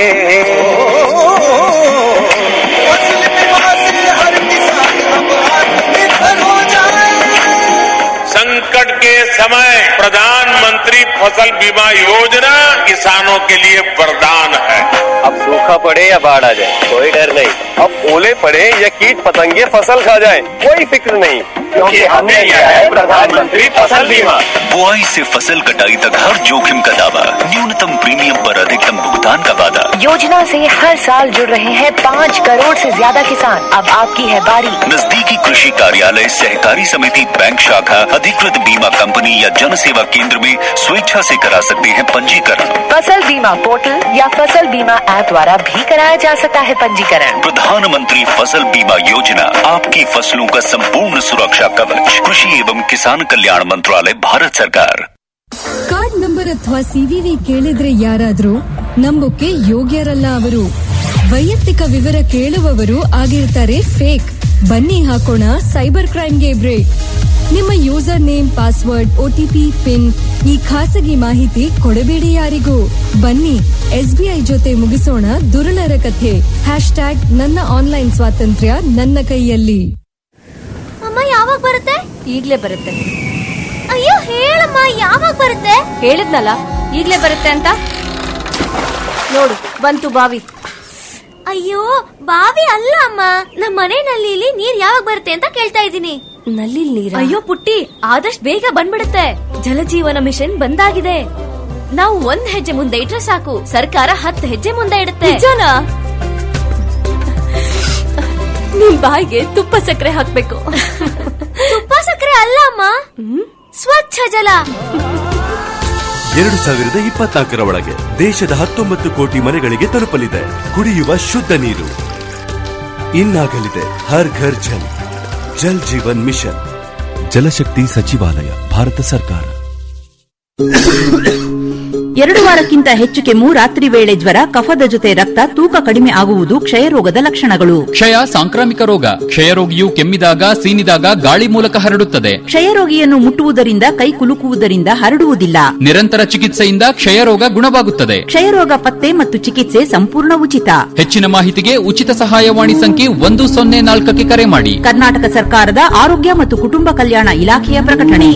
फसल बीमा से हर किसान अब आत्मनिर्भर हो जाए संकट के समय प्रधानमंत्री फसल बीमा योजना किसानों के लिए वरदान है अब सूखा पड़े या बाढ़ आ जाए कोई डर नहीं अब ओले पड़े या कीट पतंगे फसल खा जाए कोई फिक्र नहीं क्योंकि हमने लिया है प्रधानमंत्री फसल बीमा बुआई से फसल कटाई तक हर जोखिम का दावा न्यूनतम प्रीमियम पर अधिकतम भुगतान का वादा योजना से हर साल जुड़ रहे हैं पाँच करोड़ से ज्यादा किसान अब आपकी है बारी नजदीकी कृषि कार्यालय सहकारी समिति बैंक शाखा अधिकृत बीमा कंपनी या जन सेवा केंद्र में स्वेच्छा से करा सकते हैं पंजीकरण फसल बीमा पोर्टल या फसल बीमा ऐप द्वारा भी कराया जा सकता है पंजीकरण प्रधानमंत्री फसल बीमा योजना आपकी फसलों का संपूर्ण सुरक्षा कवच कृषि एवं किसान कल्याण मंत्रालय भारत सरकार ಕಾರ್ಡ್ ನಂಬರ್ ಅಥವಾ ಸಿವಿವಿ ಕೇಳಿದ್ರೆ ಯಾರಾದ್ರೂ ನಂಬೋಕೆ ಯೋಗ್ಯರಲ್ಲ ಅವರು ವೈಯಕ್ತಿಕ ವಿವರ ಕೇಳುವವರು ಆಗಿರ್ತಾರೆ ಫೇಕ್ ಬನ್ನಿ ಹಾಕೋಣ ಸೈಬರ್ ಕ್ರೈಮ್ಗೆ ಬ್ರೇಕ್ ನಿಮ್ಮ user name password OTP pin ಈ ಖಾಸಗಿ ಮಾಹಿತಿ ಕೊಡಬೇಡಿ ಯಾರಿಗೂ ಬನ್ನಿ ಎಸ್ಬಿಐ ಜೊತೆ ಮುಗಿಸೋಣ ದುರುಳರ ಕಥೆ ಹ್ಯಾಶ್ ಟ್ಯಾಗ್ ನನ್ನ ಆನ್ಲೈನ್ ಸ್ವಾತಂತ್ರ್ಯ ನನ್ನ ಕೈಯಲ್ಲಿ ಅಮ್ಮ ಯಾವಾಗ ಬರುತ್ತೆ ಈಗ್ಲೇ ಬರುತ್ತೆ ಅಯ್ಯೋ ಹೇಳಮ್ಮ ಯಾವಾಗ ಬರುತ್ತೆ ಹೇಳಿದ್ನಲ್ಲ ಈಗ್ಲೇ ಬರುತ್ತೆ ಅಂತ ನೋಡು ಬಂತು ಬಾವಿ ಅಯ್ಯೋ ಬಾವಿ ಅಲ್ಲ ಅಮ್ಮ ನಮ್ಮ ಮನೆ ನಲ್ಲಿಲಿ ನೀರ್ ಯಾವಾಗ ಬರುತ್ತೆ ಅಂತ ಕೇಳ್ತಾ ಇದ್ದೀನಿ ನಲ್ಲಿ ನೀರ್ ಅಯ್ಯೋ ಪುಟ್ಟಿ ಆದಷ್ಟು ಬೇಗ ಬಂದ್ಬಿಡುತ್ತೆ ಜಲಜೀವನ ಮಿಷನ್ ಬಂದಾಗಿದೆ ನಾವು ಒಂದ್ ಹೆಜ್ಜೆ ಮುಂದೆ ಇಟ್ರೆ ಸಾಕು ಸರ್ಕಾರ ಹತ್ತು ಹೆಜ್ಜೆ ಮುಂದೆ ಇಡುತ್ತೆ ನಿಮ್ ಬಾಯಿಗೆ ತುಪ್ಪ ಸಕ್ಕರೆ ಹಾಕ್ಬೇಕು ತುಪ್ಪ ಸಕ್ಕರೆ ಅಲ್ಲ ಅಮ್ಮ ಸ್ವಚ್ಛ ಜಲ ಎರಡು ಸಾವಿರದ ಇಪ್ಪತ್ನಾಲ್ಕರ ಒಳಗೆ ದೇಶದ ಹತ್ತೊಂಬತ್ತು ಕೋಟಿ ಮನೆಗಳಿಗೆ ತಲುಪಲಿದೆ ಕುಡಿಯುವ ಶುದ್ಧ ನೀರು ಇನ್ನಾಗಲಿದೆ ಹರ್ ಘರ್ ಜಲ್ ಜಲ್ ಜೀವನ್ ಮಿಷನ್ ಜಲಶಕ್ತಿ ಸಚಿವಾಲಯ ಭಾರತ ಸರ್ಕಾರ ಎರಡು ವಾರಕ್ಕಿಂತ ಹೆಚ್ಚು ಕೆಮ್ಮು ರಾತ್ರಿ ವೇಳೆ ಜ್ವರ ಕಫದ ಜೊತೆ ರಕ್ತ ತೂಕ ಕಡಿಮೆ ಆಗುವುದು ಕ್ಷಯರೋಗದ ಲಕ್ಷಣಗಳು ಕ್ಷಯ ಸಾಂಕ್ರಾಮಿಕ ರೋಗ ಕ್ಷಯರೋಗಿಯು ಕೆಮ್ಮಿದಾಗ ಸೀನಿದಾಗ ಗಾಳಿ ಮೂಲಕ ಹರಡುತ್ತದೆ ಕ್ಷಯರೋಗಿಯನ್ನು ಮುಟ್ಟುವುದರಿಂದ ಕೈ ಕುಲುಕುವುದರಿಂದ ಹರಡುವುದಿಲ್ಲ ನಿರಂತರ ಚಿಕಿತ್ಸೆಯಿಂದ ಕ್ಷಯರೋಗ ಗುಣವಾಗುತ್ತದೆ ಕ್ಷಯರೋಗ ಪತ್ತೆ ಮತ್ತು ಚಿಕಿತ್ಸೆ ಸಂಪೂರ್ಣ ಉಚಿತ ಹೆಚ್ಚಿನ ಮಾಹಿತಿಗೆ ಉಚಿತ ಸಹಾಯವಾಣಿ ಸಂಖ್ಯೆ ಒಂದು ಸೊನ್ನೆ ನಾಲ್ಕಕ್ಕೆ ಕರೆ ಮಾಡಿ ಕರ್ನಾಟಕ ಸರ್ಕಾರದ ಆರೋಗ್ಯ ಮತ್ತು ಕುಟುಂಬ ಕಲ್ಯಾಣ ಇಲಾಖೆಯ ಪ್ರಕಟಣೆ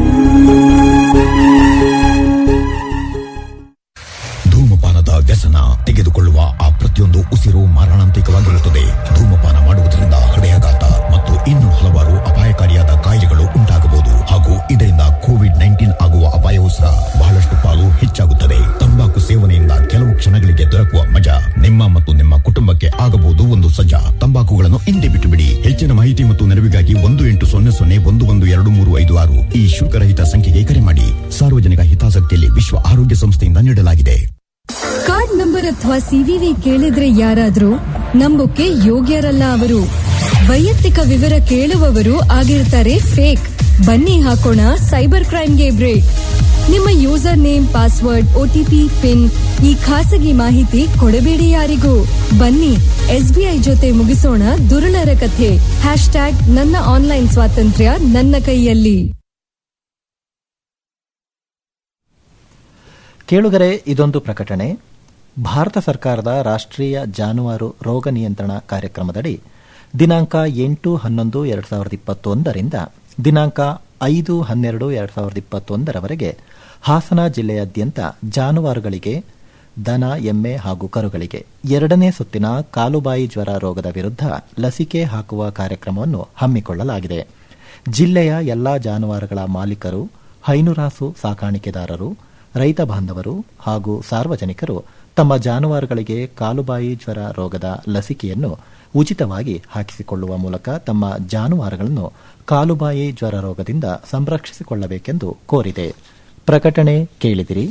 ಧೂಮಪಾನದ ವ್ಯಸನ ತೆಗೆದುಕೊಳ್ಳುವ ಆ ಪ್ರತಿಯೊಂದು ಉಸಿರು ಮಾರಣಾಂತಿಕವಾಗಿರುತ್ತದೆ ಧೂಮಪಾನ ಮಾಡುವುದರಿಂದ ಹೃದಯಾಘಾತ ಮತ್ತು ಇನ್ನೂ ಹಲವಾರು ಅಪಾಯಕಾರಿಯಾದ ಕಾಯಿಲೆಗಳು ಉಂಟಾಗಬಹುದು ಹಾಗೂ ಇದರಿಂದ ಕೋವಿಡ್ ನೈನ್ಟೀನ್ ಆಗುವ ಅಪಾಯವೂ ಸಹ ಬಹಳಷ್ಟು ಪಾಲು ಹೆಚ್ಚಾಗುತ್ತದೆ ತಂಬಾಕು ಸೇವನೆಯಿಂದ ಕೆಲವು ಕ್ಷಣಗಳಿಗೆ ದೊರಕುವ ಮಜಾ ನಿಮ್ಮ ಮತ್ತು ನಿಮ್ಮ ಕುಟುಂಬಕ್ಕೆ ಆಗಬಹುದು ಒಂದು ಸಜ್ಜಾ ತಂಬಾಕುಗಳನ್ನು ಹಿಂದೆ ಬಿಟ್ಟು ಬಿಡಿ ಹೆಚ್ಚಿನ ಮಾಹಿತಿ ಮತ್ತು ನೆರವಿಗಾಗಿ ಒಂದು ಎಂಟು ಸೊನ್ನೆ ಸೊನ್ನೆ ಒಂದು ಒಂದು ಎರಡು ಮೂರು ಐದು ಆರು ಈ ಶುಲ್ಕರಹಿತ ಸಂಖ್ಯೆಗೆ ಕರೆ ಮಾಡಿ ಸಾರ್ವಜನಿಕ ಹಿತಾಸಕ್ತಿಯಲ್ಲಿ ವಿಶ್ವ ಆರೋಗ್ಯ ಸಂಸ್ಥೆಯಿಂದ ನೀಡಲಾಗಿದೆ ಕಾರ್ಡ್ ನಂಬರ್ ಅಥವಾ ಸಿವಿವಿ ಕೇಳಿದ್ರೆ ಯಾರಾದ್ರೂ ನಂಬೋಕೆ ಯೋಗ್ಯರಲ್ಲ ಅವರು ವೈಯಕ್ತಿಕ ವಿವರ ಕೇಳುವವರು ಆಗಿರ್ತಾರೆ ಫೇಕ್ ಬನ್ನಿ ಹಾಕೋಣ ಸೈಬರ್ ಕ್ರೈಮ್ಗೆ ಬ್ರೇಕ್ ನಿಮ್ಮ user name password OTP pin ಈ ಖಾಸಗಿ ಮಾಹಿತಿ ಕೊಡಬೇಡಿ ಯಾರಿಗೂ ಬನ್ನಿ ಎಸ್ಬಿಐ ಜೊತೆ ಮುಗಿಸೋಣ ದುರುಳರ ಕಥೆ ಹ್ಯಾಶ್ ಟ್ಯಾಗ್ ನನ್ನ ಆನ್ಲೈನ್ ಸ್ವಾತಂತ್ರ್ಯ ನನ್ನ ಕೈಯಲ್ಲಿ ಕೇಳುಗರೆ ಇದೊಂದು ಪ್ರಕಟಣೆ ಭಾರತ ಸರ್ಕಾರದ ರಾಷ್ಟ್ರೀಯ ಜಾನುವಾರು ರೋಗ ನಿಯಂತ್ರಣ ಕಾರ್ಯಕ್ರಮದಡಿ ದಿನಾಂಕ ಎಂಟು ಹನ್ನೊಂದು ಎರಡು ಸಾವಿರದ ಇಪ್ಪತ್ತೊಂದರಿಂದ ದಿನಾಂಕ ಐದು ಹನ್ನೆರಡು ಎರಡು ಸಾವಿರದ ಇಪ್ಪತ್ತೊಂದರವರೆಗೆ ಹಾಸನ ಜಿಲ್ಲೆಯಾದ್ಯಂತ ಜಾನುವಾರುಗಳಿಗೆ ದನ ಎಮ್ಮೆ ಹಾಗೂ ಕರುಗಳಿಗೆ ಎರಡನೇ ಸುತ್ತಿನ ಕಾಲುಬಾಯಿ ಜ್ವರ ರೋಗದ ವಿರುದ್ಧ ಲಸಿಕೆ ಹಾಕುವ ಕಾರ್ಯಕ್ರಮವನ್ನು ಹಮ್ಮಿಕೊಳ್ಳಲಾಗಿದೆ ಜಿಲ್ಲೆಯ ಎಲ್ಲಾ ಜಾನುವಾರುಗಳ ಮಾಲೀಕರು ಹೈನುರಾಸು ಸಾಕಾಣಿಕೆದಾರರು ರೈತ ಬಾಂಧವರು ಹಾಗೂ ಸಾರ್ವಜನಿಕರು ತಮ್ಮ ಜಾನುವಾರುಗಳಿಗೆ ಕಾಲುಬಾಯಿ ಜ್ವರ ರೋಗದ ಲಸಿಕೆಯನ್ನು ಉಚಿತವಾಗಿ ಹಾಕಿಸಿಕೊಳ್ಳುವ ಮೂಲಕ ತಮ್ಮ ಜಾನುವಾರುಗಳನ್ನು ಕಾಲುಬಾಯಿ ಜ್ವರ ರೋಗದಿಂದ ಸಂರಕ್ಷಿಸಿಕೊಳ್ಳಬೇಕೆಂದು ಕೋರಿದೆ ಪ್ರಕಟಣೆ ಕೇಳಿದಿರಿ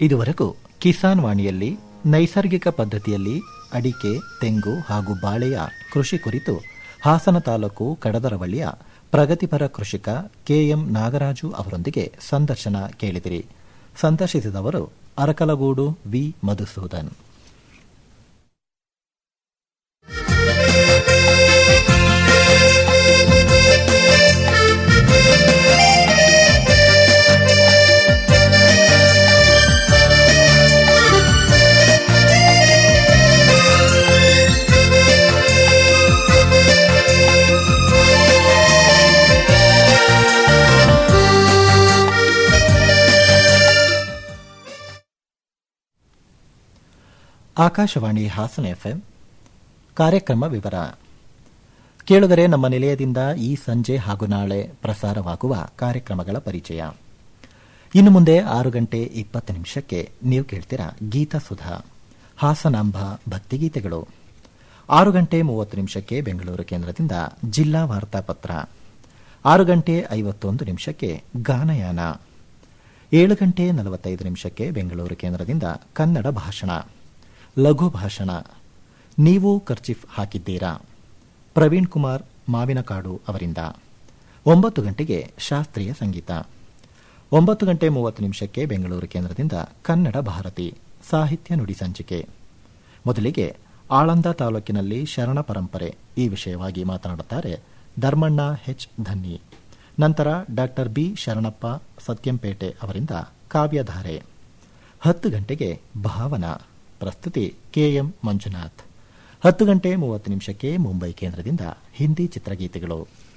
ಇದುವರೆಗೂ ಕಿಸಾನ್ ವಾಣಿಯಲ್ಲಿ ನೈಸರ್ಗಿಕ ಪದ್ಧತಿಯಲ್ಲಿ ಅಡಿಕೆ ತೆಂಗು ಹಾಗೂ ಬಾಳೆಯ ಕೃಷಿ ಕುರಿತು ಹಾಸನ ತಾಲೂಕು ಕಡದರವಳ್ಳಿಯ ಪ್ರಗತಿಪರ ಕೃಷಿಕ ಕೆಎಂ ನಾಗರಾಜು ಅವರೊಂದಿಗೆ ಸಂದರ್ಶನ ಕೇಳಿದಿರಿ ಸಂದರ್ಶಿಸಿದವರು ಅರಕಲಗೂಡು ವಿ ಮಧುಸೂದನ್ ಆಕಾಶವಾಣಿ ಹಾಸನ ಎಫ್ಎಂ ಕಾರ್ಯಕ್ರಮ ವಿವರ ಕೇಳುಗರೆ ನಮ್ಮ ನಿಲಯದಿಂದ ಈ ಸಂಜೆ ಹಾಗೂ ನಾಳೆ ಪ್ರಸಾರವಾಗುವ ಕಾರ್ಯಕ್ರಮಗಳ ಪರಿಚಯ ಇನ್ನು ಮುಂದೆ ಆರು ಗಂಟೆ ಇಪ್ಪತ್ತು ನಿಮಿಷಕ್ಕೆ ನೀವು ಕೇಳ್ತೀರಾ ಗೀತಾ ಸುಧಾ ಹಾಸನಾಂಬ ಭಕ್ತಿಗೀತೆಗಳು ಆರು ಗಂಟೆ ಮೂವತ್ತು ನಿಮಿಷಕ್ಕೆ ಬೆಂಗಳೂರು ಕೇಂದ್ರದಿಂದ ಜಿಲ್ಲಾ ವಾರ್ತಾಪತ್ರ ಆರು ಗಂಟೆ ಐವತ್ತೊಂದು ನಿಮಿಷಕ್ಕೆ ಗಾನಯಾನ ಏಳು ಗಂಟೆ ನಲವತ್ತೈದು ನಿಮಿಷಕ್ಕೆ ಬೆಂಗಳೂರು ಕೇಂದ್ರದಿಂದ ಕನ್ನಡ ಭಾಷಣ ಲಘು ಭಾಷಣ ನೀವು ಖರ್ಚಿಫ್ ಹಾಕಿದ್ದೀರಾ ಪ್ರವೀಣ್ ಕುಮಾರ್ ಮಾವಿನಕಾಡು ಅವರಿಂದ ಒಂಬತ್ತು ಗಂಟೆಗೆ ಶಾಸ್ತ್ರೀಯ ಸಂಗೀತ ಒಂಬತ್ತು ಗಂಟೆ ಮೂವತ್ತು ನಿಮಿಷಕ್ಕೆ ಬೆಂಗಳೂರು ಕೇಂದ್ರದಿಂದ ಕನ್ನಡ ಭಾರತಿ ಸಾಹಿತ್ಯ ನುಡಿ ಸಂಚಿಕೆ ಮೊದಲಿಗೆ ಆಳಂದ ತಾಲೂಕಿನಲ್ಲಿ ಶರಣ ಪರಂಪರೆ ಈ ವಿಷಯವಾಗಿ ಮಾತನಾಡುತ್ತಾರೆ ಧರ್ಮಣ್ಣ ಹೆಚ್ ಧನ್ನಿ ನಂತರ ಡಾಕ್ಟರ್ ಬಿ ಶರಣಪ್ಪ ಸತ್ಯಂಪೇಟೆ ಅವರಿಂದ ಕಾವ್ಯಧಾರೆ ಹತ್ತು ಗಂಟೆಗೆ ಭಾವನಾ ಪ್ರಸ್ತುತಿ ಕೆಎಂ ಮಂಜುನಾಥ್ ಹತ್ತು ಗಂಟೆ ಮೂವತ್ತು ನಿಮಿಷಕ್ಕೆ ಮುಂಬೈ ಕೇಂದ್ರದಿಂದ ಹಿಂದಿ ಚಿತ್ರಗೀತೆಗಳು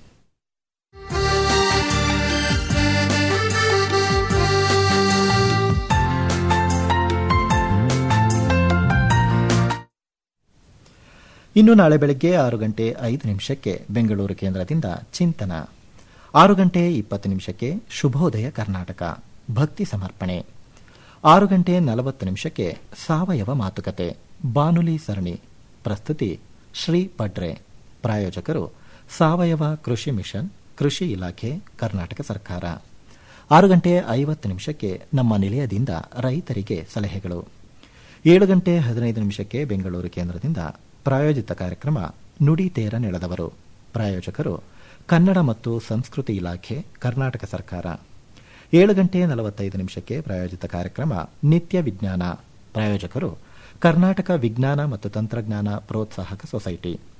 ಇನ್ನು ನಾಳೆ ಬೆಳಗ್ಗೆ ಆರು ಗಂಟೆ ಐದು ನಿಮಿಷಕ್ಕೆ ಬೆಂಗಳೂರು ಕೇಂದ್ರದಿಂದ ಚಿಂತನ ಆರು ಗಂಟೆ ಇಪ್ಪತ್ತು ನಿಮಿಷಕ್ಕೆ ಶುಭೋದಯ ಕರ್ನಾಟಕ ಭಕ್ತಿ ಸಮರ್ಪಣೆ ಆರು ಗಂಟೆ ನಲವತ್ತು ನಿಮಿಷಕ್ಕೆ ಸಾವಯವ ಮಾತುಕತೆ ಬಾನುಲಿ ಸರಣಿ ಪ್ರಸ್ತುತಿ ಶ್ರೀ ಪಡ್ರೆ ಪ್ರಾಯೋಜಕರು ಸಾವಯವ ಕೃಷಿ ಮಿಷನ್ ಕೃಷಿ ಇಲಾಖೆ ಕರ್ನಾಟಕ ಸರ್ಕಾರ ಆರು ಗಂಟೆ ಐವತ್ತು ನಿಮಿಷಕ್ಕೆ ನಮ್ಮ ನಿಲಯದಿಂದ ರೈತರಿಗೆ ಸಲಹೆಗಳು ಏಳು ಗಂಟೆ ಹದಿನೈದು ನಿಮಿಷಕ್ಕೆ ಬೆಂಗಳೂರು ಕೇಂದ್ರದಿಂದ ಪ್ರಾಯೋಜಿತ ಕಾರ್ಯಕ್ರಮ ನುಡಿ ತೇರ ನೆಳೆದವರು ಪ್ರಾಯೋಜಕರು ಕನ್ನಡ ಮತ್ತು ಸಂಸ್ಕೃತಿ ಇಲಾಖೆ ಕರ್ನಾಟಕ ಸರ್ಕಾರ ಏಳು ಗಂಟೆ ನಲವತ್ತೈದು ನಿಮಿಷಕ್ಕೆ ಪ್ರಾಯೋಜಿತ ಕಾರ್ಯಕ್ರಮ ನಿತ್ಯ ವಿಜ್ಞಾನ ಪ್ರಾಯೋಜಕರು ಕರ್ನಾಟಕ ವಿಜ್ಞಾನ ಮತ್ತು ತಂತ್ರಜ್ಞಾನ ಪ್ರೋತ್ಸಾಹಕ ಸೊಸೈಟಿ